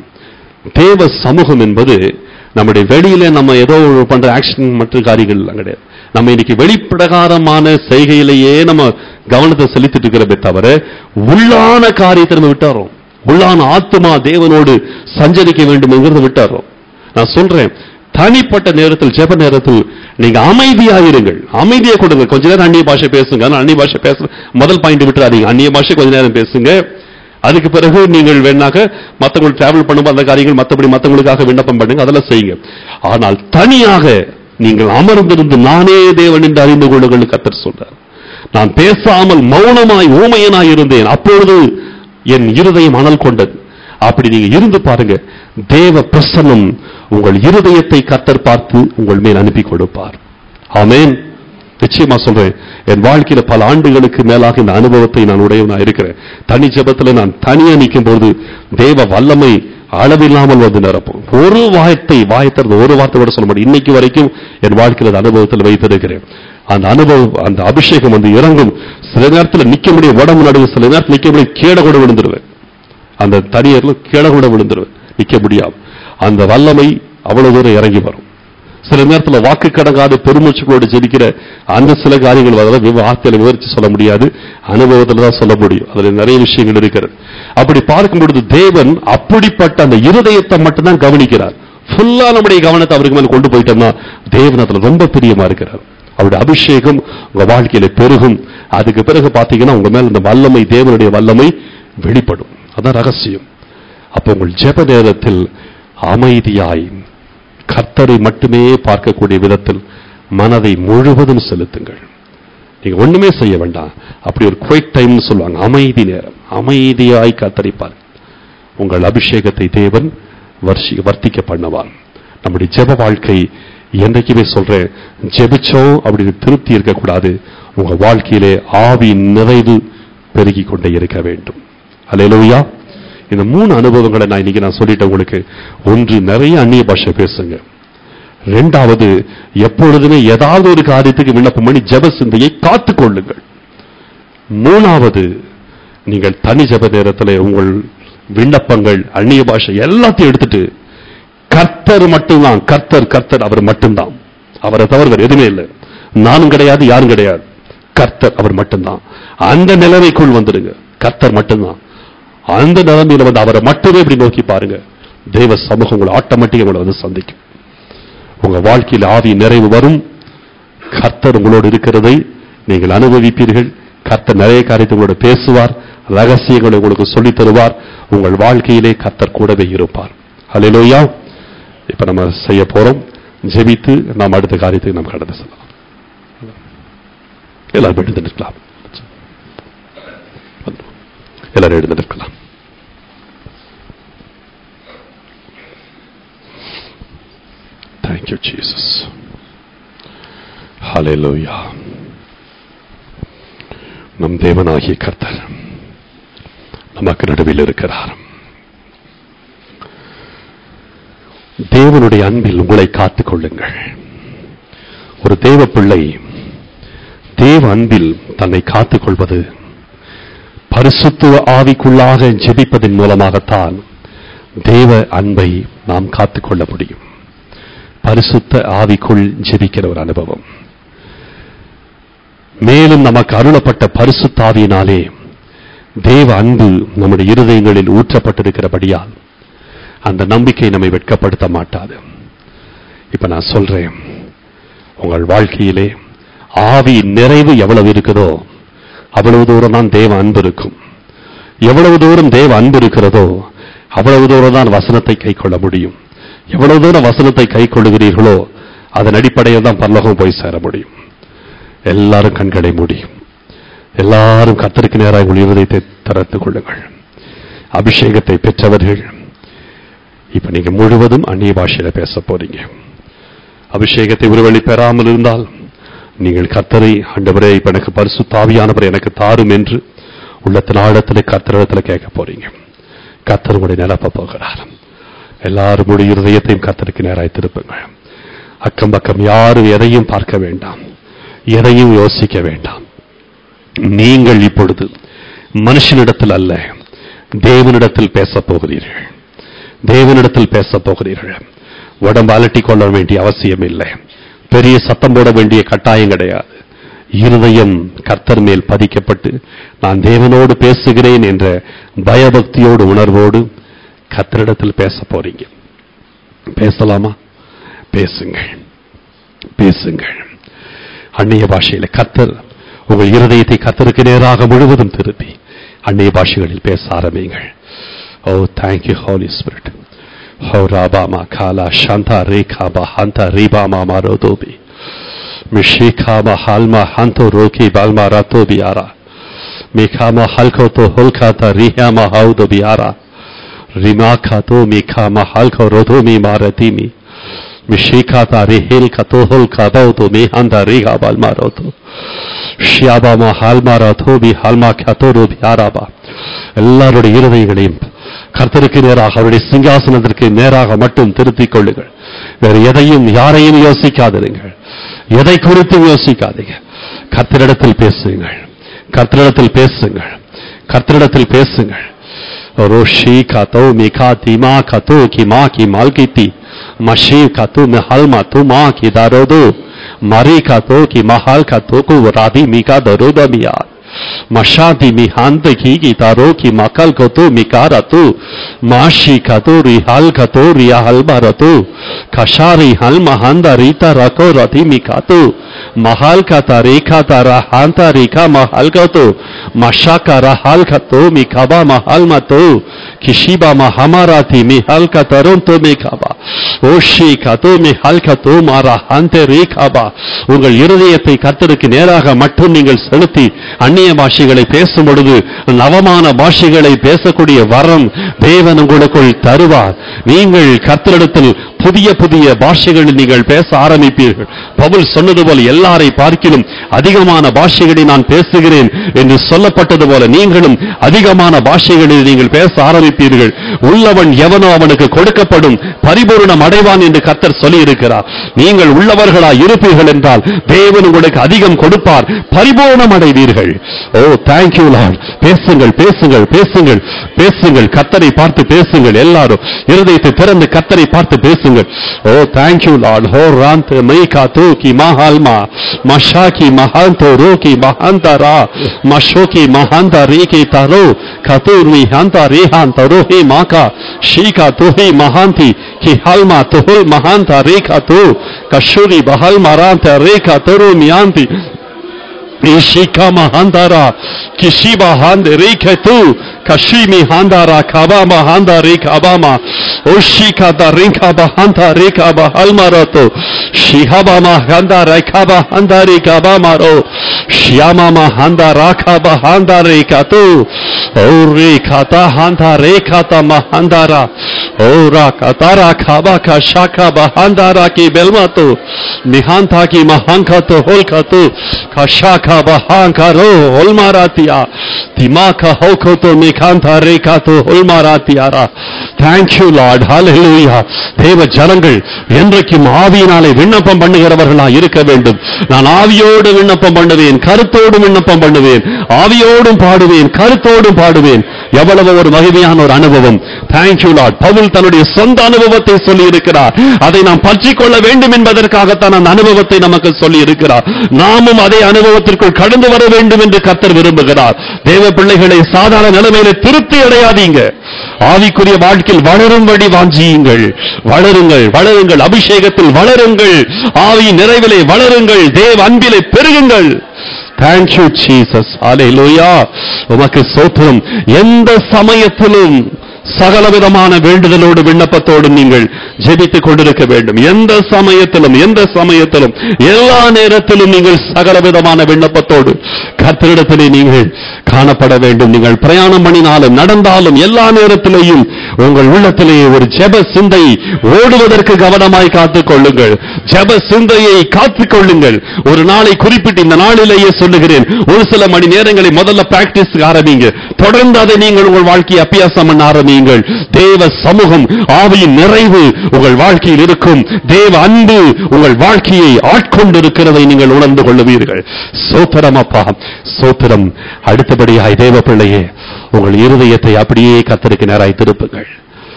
தேவ சமூகம் என்பது நம்முடைய வெளியில நம்ம ஏதோ ஒரு பண்ற ஆக்ஷன் மற்ற காரியங்கள் எல்லாம் கிடையாது நம்ம இன்னைக்கு வெளிப்பிரகாரமான செய்கையிலேயே நம்ம கவனத்தை செலுத்திட்டு இருக்கிறதே தவிர உள்ளான காரியத்தை நம்ம விட்டாரோம் உள்ளான ஆத்மா தேவனோடு சஞ்சரிக்க வேண்டும் என்கிறத விட்டாரோம் நான் சொல்றேன் தனிப்பட்ட நேரத்தில் ஜெப நேரத்தில் நீங்க அமைதியாயிருங்கள் அமைதியை கொடுங்க கொஞ்ச நேரம் அந்நிய பாஷை பேசுங்க ஆனா அந்நிய பாஷை பேச முதல் பாயிண்ட் விட்டுறாதீங்க அந்நிய பாஷை கொஞ்ச நேரம் பேசுங்க அதுக்கு பிறகு நீங்கள் வேணாக மத்தவங்களுக்கு டிராவல் பண்ணும்போது அந்த காரியங்கள் மத்தபடி மத்தவங்களுக்காக விண்ணப்பம் பண்ணுங்க அதெல்லாம் செய்யுங்க ஆனால் தனியாக நீங்கள் அமர்ந்திருந்து நானே தேவன் என்று அறிந்து கொள்ளுங்கள் கத்தர் சொல்றார் நான் பேசாமல் மௌனமாய் ஊமையனாய் இருந்தேன் அப்பொழுது என் இருதயம் அனல் கொண்டது அப்படி நீங்க இருந்து பாருங்க தேவ பிரசன்னம் உங்கள் இருதயத்தை கத்தர் பார்த்து உங்கள் மேல் அனுப்பி கொடுப்பார் ஆமென் நிச்சயமா சொல்றேன் என் வாழ்க்கையில பல ஆண்டுகளுக்கு மேலாக இந்த அனுபவத்தை நான் உடையவனா இருக்கிறேன் தனி ஜெபத்துல நான் தனியா நிற்கும் போது தேவ வல்லமை அளவில்லாமல் வந்து நிரப்பும் ஒரு வார்த்தை வாயத்திறந்து ஒரு வார்த்தை கூட சொல்ல மாட்டேன் இன்னைக்கு வரைக்கும் என் வாழ்க்கையில அந்த அனுபவத்தில் வைத்திருக்கிறேன் அந்த அனுபவம் அந்த அபிஷேகம் வந்து இறங்கும் சில நேரத்துல நிக்க முடியும் உடம்பு நடுவு சில நேரத்துல நிக்க முடியும் கீழே கூட விழுந்துருவேன் அந்த தனியர்ல கீழே கூட விழுந்துருவேன் நிக்க முடியாது அந்த வல்லமை அவ்வளவு தூரம் இறங்கி வரும் சில நேரத்துல வாக்கு கடங்காத பெருமூச்சுகளோடு ஜெபிக்கிற அந்த சில காரியங்கள் வரலாம் வெவ்வேறு வார்த்தையில விவரிச்சு சொல்ல முடியாது அனுபவத்துல தான் சொல்ல முடியும் அதுல நிறைய விஷயங்கள் இருக்கிறது அப்படி பார்க்கும் பொழுது தேவன் அப்படிப்பட்ட அந்த இருதயத்தை மட்டும்தான் கவனிக்கிறார் ஃபுல்லா நம்முடைய கவனத்தை அவருக்கு மேல கொண்டு போயிட்டோம்னா தேவன் அதுல ரொம்ப பிரியமா இருக்கிறார் அவருடைய அபிஷேகம் உங்க வாழ்க்கையில பெருகும் அதுக்கு பிறகு பாத்தீங்கன்னா உங்க மேல இந்த வல்லமை தேவனுடைய வல்லமை வெளிப்படும் அதான் ரகசியம் அப்ப உங்கள் ஜெப நேரத்தில் அமைதியாய் கர்த்தரை மட்டுமே பார்க்கக்கூடிய விதத்தில் மனதை முழுவதும் செலுத்துங்கள் நீங்க ஒண்ணுமே செய்ய வேண்டாம் அப்படி ஒரு குவைட் டைம்னு சொல்லுவாங்க அமைதி நேரம் அமைதியாய் கர்த்தரிப்பார் உங்கள் அபிஷேகத்தை தேவன் வர்ஷி வர்த்திக்க பண்ணுவார் நம்முடைய ஜெப வாழ்க்கை என்றைக்குமே சொல்றேன் ஜெபிச்சோம் அப்படின்னு திருப்தி இருக்கக்கூடாது உங்க வாழ்க்கையிலே ஆவி நிறைவு பெருகிக் கொண்டே இருக்க வேண்டும் அல்லேலூயா இந்த மூணு அனுபவங்களை நான் இன்னைக்கு நான் சொல்லிட்டேன் உங்களுக்கு ஒன்று நிறைய அந்நிய பாஷை பேசுங்க ரெண்டாவது எப்பொழுதுமே ஏதாவது ஒரு காரியத்துக்கு விண்ணப்பம் பண்ணி ஜெப சிந்தையை காத்துக் கொள்ளுங்கள் மூணாவது நீங்கள் தனி ஜெப நேரத்தில் உங்கள் விண்ணப்பங்கள் அந்நிய பாஷை எல்லாத்தையும் எடுத்துட்டு கர்த்தர் மட்டும்தான் கர்த்தர் கர்த்தர் அவர் மட்டும்தான் அவரை தவிர வேறு எதுவுமே இல்லை நானும் கிடையாது யாரும் கிடையாது கர்த்தர் அவர் மட்டும்தான் அந்த நிலைமைக்குள் வந்துடுங்க கர்த்தர் மட்டும்தான் அந்த நிலைமையில வந்து அவரை மட்டுமே இப்படி நோக்கி பாருங்க தெய்வ சமூகம் உங்களை ஆட்டோமேட்டிக்கா உங்களை வந்து சந்திக்கும் உங்க வாழ்க்கையில் ஆவி நிறைவு வரும் கர்த்தர் உங்களோடு இருக்கிறதை நீங்கள் அனுபவிப்பீர்கள் கர்த்தர் நிறைய காரியத்தை உங்களோட பேசுவார் ரகசியங்களை உங்களுக்கு சொல்லித் தருவார் உங்கள் வாழ்க்கையிலே கர்த்தர் கூடவே இருப்பார் ஹalleluya இப்ப நம்ம செய்ய போறோம் ஜெபித்து நாம் அடுத்த காரியத்துக்கு நாம் கடந்து செல்லலாம் எல்லாரும் எழுந்து நிற்கலாம் எல்லாரும் எழுந்து நிற்கலாம் Thank you, Jesus. Hallelujah. நம் தேவனாகிய கர்த்தர் நமக்கு நடுவில் இருக்கிறார் தேவனுடைய அன்பில் உங்களை காத்துக் கொள்ளுங்கள் ஒரு தேவ பிள்ளை தேவ அன்பில் தன்னை காத்துக் கொள்வது பரிசுத்துவ ஆவிக்குள்ளாக ஜெபிப்பதன் மூலமாகத்தான் தேவ அன்பை நாம் காத்துக்கொள்ள முடியும் பரிசுத்த ஆவிக்குள் ஜெபிக்கிற ஒரு அனுபவம் மேலும் நமக்கு அருளப்பட்ட பரிசுத்த ஆவியினாலே தேவ அன்பு நம்முடைய இருதயங்களில் ஊற்றப்பட்டிருக்கிறபடியால் அந்த நம்பிக்கை நம்மை வெட்கப்படுத்த மாட்டாது இப்ப நான் சொல்றேன் உங்கள் வாழ்க்கையிலே ஆவி நிறைவு எவ்வளவு இருக்குதோ அவ்வளவு தூரம் தான் தேவ அன்பு இருக்கும் எவ்வளவு தூரம் தேவ அன்பு இருக்கிறதோ அவ்வளவு தூரம் தான் வசனத்தை கை கொள்ள முடியும் எவ்வளவு தூரம் வசனத்தை கை கொள்ளுகிறீர்களோ அதன் அடிப்படையில் தான் பரலோகம் போய் சேர முடியும் எல்லாரும் கண்களை முடியும் எல்லாரும் கத்தருக்கு நேராக உங்கள் இருதயத்தை திறத்துக் கொள்ளுங்கள் அபிஷேகத்தை பெற்றவர்கள் இப்ப நீங்க முழுவதும் அந்நிய பாஷையில பேச போறீங்க அபிஷேகத்தை ஒருவழி பெறாமல் இருந்தால் நீங்கள் கத்தரை ஆண்டவரே இப்ப எனக்கு பரிசுத்தாவியானவர் எனக்கு தாரும் என்று உள்ளத்தின் ஆழத்தில் கத்தரிடத்தில் கேட்க போறீங்க கத்தர் உங்களை நிரப்ப போகிறார் எல்லாரும் உடைய இருதயத்தையும் கத்தருக்கு நேராய் திருப்புங்கள் அக்கம் பக்கம் யாரும் எதையும் பார்க்க வேண்டாம் எதையும் யோசிக்க வேண்டாம் நீங்கள் இப்பொழுது மனுஷனிடத்தில் அல்ல தேவனிடத்தில் பேசப் போகிறீர்கள் தேவனிடத்தில் பேசப் போகிறீர்கள் உடம்பு அலட்டி கொள்ள வேண்டிய அவசியம் இல்லை பெரிய சத்தம் போட வேண்டிய கட்டாயம் கிடையாது இருதயம் கர்த்தர் மேல் பதிக்கப்பட்டு நான் தேவனோடு பேசுகிறேன் என்ற பயபக்தியோடு உணர்வோடு கர்த்தரிடத்தில் பேச போறீங்க பேசலாமா பேசுங்கள் பேசுங்கள் அந்நிய பாஷையில கர்த்தர் உங்கள் இருதயத்தை கர்த்தருக்கு நேராக முழுவதும் திருப்பி அந்நிய பாஷைகளில் பேச ஆரம்பிங்கள் ஓ தேங்க்யூ ஹோலி ஸ்பிரிட் ஹோ ராபாமா காலா சாந்தா ரேகாபா ஹந்தா ரீபாமா மாரோதோபி மிஷிகாமா ஹால்மா ஹந்தோ ரோகி பால்மா ராத்தோ பியாரா மிகாமா ஹல்கோ தோ ஹோல்காத்தா ரிஹாமா ஹவுதோ பியாரா ரிமாக்கா தோ மிகாமா ஹல்கோ ரோதோமி மாரதீமி மிஷிகாத்தா ரிஹேல் கதோஹோல் கதௌதோ மிஹாந்தா ரிகா பால்மா ரோதோ ஷியாபாமா ஹால்மா ராத்தோபி ஹால்மா கதோரோ பியாராபா எல்லாருடைய இருதயங்களையும் கர்த்தருக்கு நேராக அவருடைய சிங்காசனத்திற்கு நேராக மட்டும் திருத்திக் கொள்ளுங்கள் வேறு எதையும் யாரையும் யோசிக்காதிருங்கள் எதை குறித்தும் யோசிக்காதீங்க கர்த்தரிடத்தில் பேசுங்கள் கர்த்தரிடத்தில் பேசுங்கள் கர்த்தரிடத்தில் பேசுங்கள் ரோஷி கதோ மிகா திமா கதோ கிமா கி மால்கித்தி மஷி கத்து மிஹல் மத்து மா கி தாரோதோ மரி கதோ கி மஹால் கதோ கு ராதி மிகா தரோதா மியா mashati mihante ki gitaro ki makal koto mikaratu mashi kato rihal kato rihal baratu kashari hal mahanda rita rako rati mikatu mahal kata rekha tara hanta rekha mahal kato mashaka rahal kato mikaba mahal mato kishiba mahamarati mihal kataron to mikaba ஓஷி கதோ மிஹால் கதோ மாரா அந்த ரேகாபா உங்கள் இருதயத்தை கர்த்தருக்கு நேராக மட்டும் நீங்கள் செலுத்தி அந்நிய பாஷைகளை பேசும் பொழுது நவமான பாஷைகளை பேசக்கூடிய வரம் தேவன் உங்களுக்குள் தருவார் நீங்கள் கர்த்தரிடத்தில் புதிய புதிய பாஷைகளில் நீங்கள் பேச ஆரம்பிப்பீர்கள் பவுல் சொன்னது போல எல்லாரை பார்க்கிலும் அதிகமான பாஷைகளை நான் பேசுகிறேன் என்று சொல்லப்பட்டது போல நீங்களும் அதிகமான பாஷைகளில் நீங்கள் பேச ஆரம்பிப்பீர்கள் உள்ளவன் எவனோ அவனுக்கு கொடுக்கப்படும் பரிபூர்ணம் அடைவான் என்று கர்த்தர் சொல்லி இருக்கிறார் நீங்கள் உள்ளவர்களாய் இருப்பீர்கள் என்றால் தேவன் உங்களுக்கு அதிகம் கொடுப்பார் பரிபூர்ணம் அடைவீர்கள் ஓ தேங்க்யூ லார்ட் பேசுங்கள் பேசுங்கள் பேசுங்கள் பேசுங்கள் கர்த்தரை பார்த்து பேசுங்கள் எல்லாரும் இருதயத்தை திறந்து கர்த்தரை பார்த்து பேசுங்கள் ஓ தேங்க்யூ லார்ட் ஹோ ராந்த் மைகா தூக்கி மஹால்மா மஷாக்கி மஹாந்தோ ரோகி மஹாந்தரா மஷோகி மஹாந்த ரேகி தரோ கதூர்மி ஹந்த ரேஹாந்த ரோஹி மாகா ஷீகா துஹி மஹாந்தி கி ஹல்மா துஹுல் மஹாந்த ரேகா தூ கஷூரி பஹல் மராந்த ரேகா தரு மியாந்தி Ishika mahandara, kishiba hande reketu, kashimi handara kabama handa rekabama, oshika da rinka bahanda rekaba halmarato, shihaba mahanda rekaba handa rekabama ro, shiyama mahanda rakaba handa rekatu, o rekata handa rekata mahandara, ஓரா கதாரா காபாகா ஷாக்கா பஹாந்தாரா கி பெல்மாத்து மிஹாந்தா கி மஹாங்காத்து ஹோல்காத்து கஷாக்கா பஹாங்காரோ ஹோல்மாராத்தியா திமாக்கா ஹோகோத்து மிகாந்தா ரேகாத்து ஹோல்மாராத்தியாரா thank you Lord ஹalleluya தேவ ஜனங்கள் என்றைக்கும் ஆவியினாலே விண்ணப்பம் பண்ணுகிறவர்களா இருக்க வேண்டும் நான் ஆவியோடு விண்ணப்பம் பண்ணுவேன் கருத்தோடு விண்ணப்பம் பண்ணுவேன் ஆவியோடும் பாடுவேன் கருத்தோடும் பாடுவேன் எவ்வளவு ஒரு மகிமையான ஒரு அனுபவம் தேங்க்யூ லார்ட் பவுல் தன்னுடைய சொந்த அனுபவத்தை சொல்லி இருக்கிறார் அதை நாம் பற்றிக் கொள்ள வேண்டும் என்பதற்காகத்தான் அந்த அனுபவத்தை நமக்கு சொல்லி இருக்கிறார் நாமும் அதே அனுபவத்திற்குள் கடந்து வர வேண்டும் என்று கத்தர் விரும்புகிறார் தேவ பிள்ளைகளை சாதாரண நிலைமையில திருப்தி அடையாதீங்க ஆவிக்குரிய வாழ்க்கையில் வளரும்படி வாஞ்சியுங்கள் வளருங்கள் வளருங்கள் அபிஷேகத்தில் வளருங்கள் ஆவி நிறைவிலே வளருங்கள் தேவ அன்பிலே பெருகுங்கள் தேங்க்யூ ஜீசஸ் ஹalleluya உமக்கு சோத்திரம் எந்த சமயத்திலும் சகலவிதமான வேண்டுதலோடு விண்ணப்பத்தோடு நீங்கள் ஜெபித்துக் கொண்டிருக்க வேண்டும் எந்த சமயத்திலும் எந்த சமயத்திலும் எல்லா நேரத்திலும் நீங்கள் சகலவிதமான விண்ணப்பத்தோடு கர்த்தரிடத்திலே நீங்கள் காணப்பட வேண்டும் நீங்கள் பிரயாணம் பண்ணினாலும் நடந்தாலும் எல்லா நேரத்திலேயும் உங்கள் உள்ளத்திலே ஒரு ஜெப சிந்தை ஓடுவதற்கு கவனமாய் காத்துக் கொள்ளுங்கள் ஜெப சிந்தையை காத்துக் கொள்ளுங்கள் ஒரு நாளை குறிப்பிட்டு இந்த நாளிலேயே சொல்லுகிறேன் ஒரு சில மணி நேரங்களை முதல்ல பிராக்டிஸ் ஆரம்பிங்க தொடர்ந்து அதை நீங்கள் உங்கள் வாழ்க்கையை அபியாசம் பண்ண ஆரம்பியுங்கள் தேவ சமூகம் ஆவியின் நிறைவு உங்கள் வாழ்க்கையில் இருக்கும் தேவ அன்பு உங்கள் வாழ்க்கையை ஆட்கொண்டிருக்கிறதை நீங்கள் உணர்ந்து கொள்ளுவீர்கள் சோத்திரம் அப்பா சோத்திரம் அடுத்தபடியாய் தேவ பிள்ளையே உங்கள் இருதயத்தை அப்படியே கத்தருக்கு நேராய் திருப்புங்கள்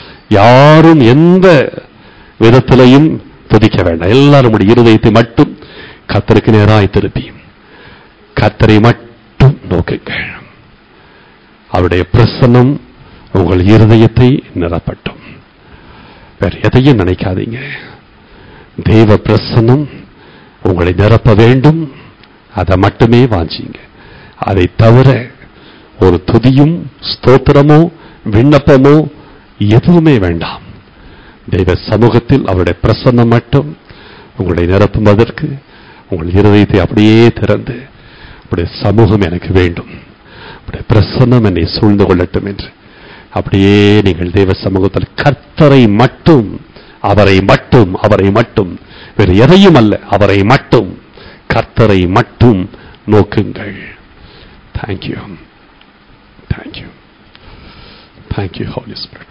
யாரும் எந்த விதத்திலையும் துதிக்க வேண்டாம் எல்லாரும் உடைய இருதயத்தை மட்டும் கத்தருக்கு நேராய் திருப்பி கத்தரை மட்டும் நோக்குங்கள் அவருடைய பிரசன்னம் உங்கள் இருதயத்தை நிரப்பட்டும் வேற எதையும் நினைக்காதீங்க தெய்வ பிரசன்னம் உங்களை நிரப்ப வேண்டும் அதை மட்டுமே வாஞ்சிங்க அதை தவிர ஒரு துதியும் ஸ்தோத்திரமோ விண்ணப்பமோ எதுவுமே வேண்டாம் தெய்வ சமூகத்தில் அவருடைய பிரசன்னம் மட்டும் உங்களை நிரப்புவதற்கு உங்கள் இருதயத்தை அப்படியே திறந்து உடைய சமூகம் எனக்கு வேண்டும் உடைய பிரசன்னம் என்னை சூழ்ந்து கொள்ளட்டும் என்று அப்படியே நீங்கள் தேவ சமூகத்தில் கர்த்தரை மட்டும் அவரை மட்டும் அவரை மட்டும் வேறு எதையும் அல்ல அவரை மட்டும் கர்த்தரை மட்டும் நோக்குங்கள் thank you thank you thank you holy spirit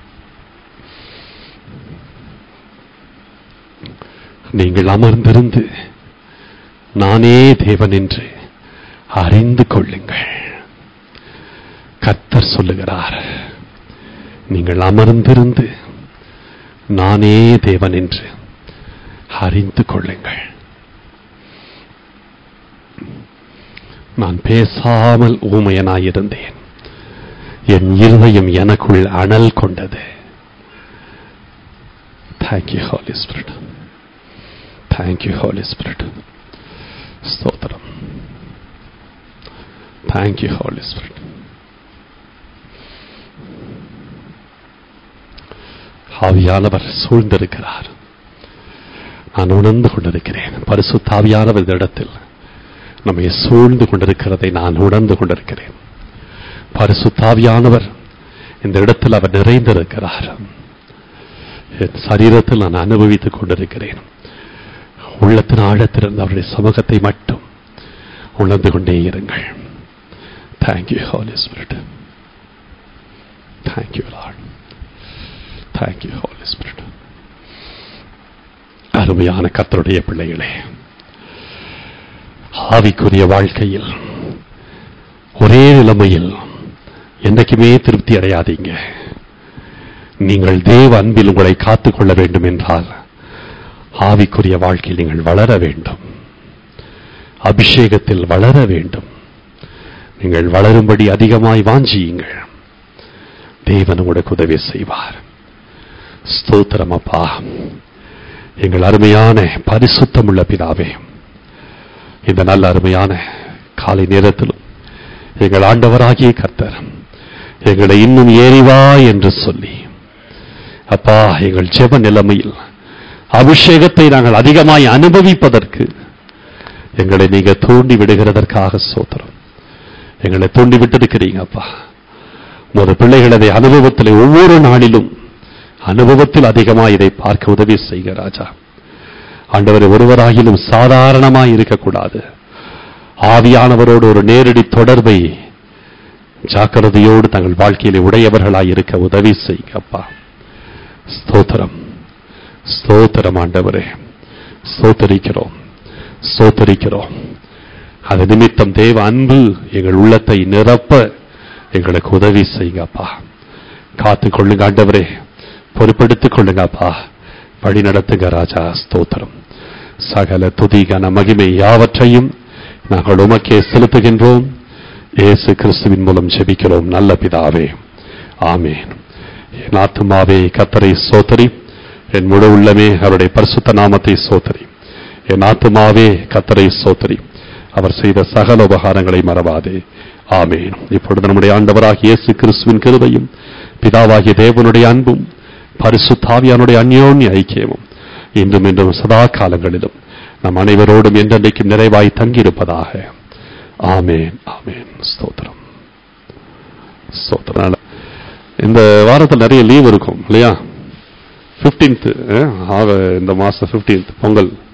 நீங்கள் அமர்ந்திருந்து நானே தேவன் என்று அறிந்து கொள்ளுங்கள் கர்த்தர் சொல்லுகிறார் நீங்கள் அமர்ந்திருந்து நானே தேவன் என்று அறிந்து கொள்ளுங்கள் நான் பேசாமல் ஊமையனாயிருந்தேன் என் இருதயம் எனக்குள் அனல் கொண்டது thank you holy spirit thank you holy spirit ஸ்தோத்திரம் தேங்க்யூ ஹோலி ஸ்பிரிட் ஆவியானவர் சூழ்ந்திருக்கிறார் நான் உணர்ந்து கொண்டிருக்கிறேன் பரிசு தாவியானவர் இந்த இடத்தில் நம்மை சூழ்ந்து கொண்டிருக்கிறதை நான் உணர்ந்து கொண்டிருக்கிறேன் பரிசு தாவியானவர் இந்த இடத்தில் அவர் நிறைந்திருக்கிறார் என் சரீரத்தில் நான் அனுபவித்துக் கொண்டிருக்கிறேன் உள்ளத்தின் ஆழத்திலிருந்து அவருடைய சமூகத்தை மட்டும் உணர்ந்து கொண்டே இருங்கள் thank you holy spirit thank you lord thank you holy spirit அருமையான கத்தருடைய பிள்ளைகளே ஆவிக்குரிய வாழ்க்கையில் ஒரே நிலைமையில் என்றைக்குமே திருப்தி அடையாதீங்க நீங்கள் தேவ அன்பில் உங்களை காத்துக்கொள்ள வேண்டும் என்றால் ஆவிக்குரிய வாழ்க்கையில் நீங்கள் வளர வேண்டும் அபிஷேகத்தில் வளர வேண்டும் நீங்கள் வளரும்படி அதிகமாய் வாஞ்சியுங்கள் தேவன் உங்களுக்கு உதவி செய்வார் ஸ்தோத்திரம் அப்பா எங்கள் அருமையான பரிசுத்தமுள்ள பிதாவே இந்த நல்ல அருமையான காலை நேரத்திலும் எங்கள் ஆண்டவராகிய கர்த்தர் எங்களை இன்னும் ஏறிவா என்று சொல்லி அப்பா எங்கள் ஜெப நிலைமையில் அபிஷேகத்தை நாங்கள் அதிகமாய் அனுபவிப்பதற்கு எங்களை நீங்க தூண்டி விடுகிறதற்காக சோத்திரம் எங்களை தூண்டி விட்டிருக்கிறீங்க அப்பா ஒரு பிள்ளைகள் அதை அனுபவத்தில் ஒவ்வொரு நாளிலும் அனுபவத்தில் அதிகமாக இதை பார்க்க உதவி செய்க ராஜா ஆண்டவர் ஒருவராகிலும் சாதாரணமாய் இருக்கக்கூடாது ஆவியானவரோடு ஒரு நேரடி தொடர்பை ஜாக்கிரதையோடு தங்கள் வாழ்க்கையிலே உடையவர்களாய் இருக்க உதவி செய்யுங்க அப்பா ஸ்தோத்திரம் ஸ்தோத்திரம் ஆண்டவரே ஸ்தோத்தரிக்கிறோம் ஸ்தோத்தரிக்கிறோம் அது நிமித்தம் தேவ அன்பு எங்கள் உள்ளத்தை நிரப்ப எங்களுக்கு உதவி செய்யுங்க அப்பா காத்து கொள்ளுங்க ஆண்டவரே பொறுப்பெடுத்துக் கொள்ளுங்க அப்பா வழி நடத்துங்க ராஜா ஸ்தோத்திரம் சகல துதி கன மகிமை யாவற்றையும் நாங்கள் உமக்கே செலுத்துகின்றோம் இயேசு கிறிஸ்துவின் மூலம் ஜெபிக்கிறோம் நல்ல பிதாவே ஆமேன் என் ஆத்துமாவே கத்தரை சோத்தரி என் முழு உள்ளமே அவருடைய பரிசுத்த நாமத்தை சோத்தரி என் ஆத்துமாவே கத்தரை சோத்தரி அவர் செய்த சகல உபகாரங்களை மறவாதே ஆமேன் இப்பொழுது நம்முடைய ஆண்டவராகிய இயேசு கிறிஸ்துவின் கிருபையும் பிதாவாகிய தேவனுடைய அன்பும் பரிசுத்தாவியானுடைய அந்யோன்ய ஐக்கியமும் இன்றும் இன்றும் சதா காலங்களிலும் நம் அனைவரோடும் என்றென்றைக்கும் நிறைவாய் தங்கியிருப்பதாக ஆமேன் ஆமேன் ஸ்தோத்திரம் ஸ்தோத்திரம் இந்த வாரத்தில் நிறைய லீவ் இருக்கும் இல்லையா 15th ஆக இந்த மாசம் 15th பொங்கல்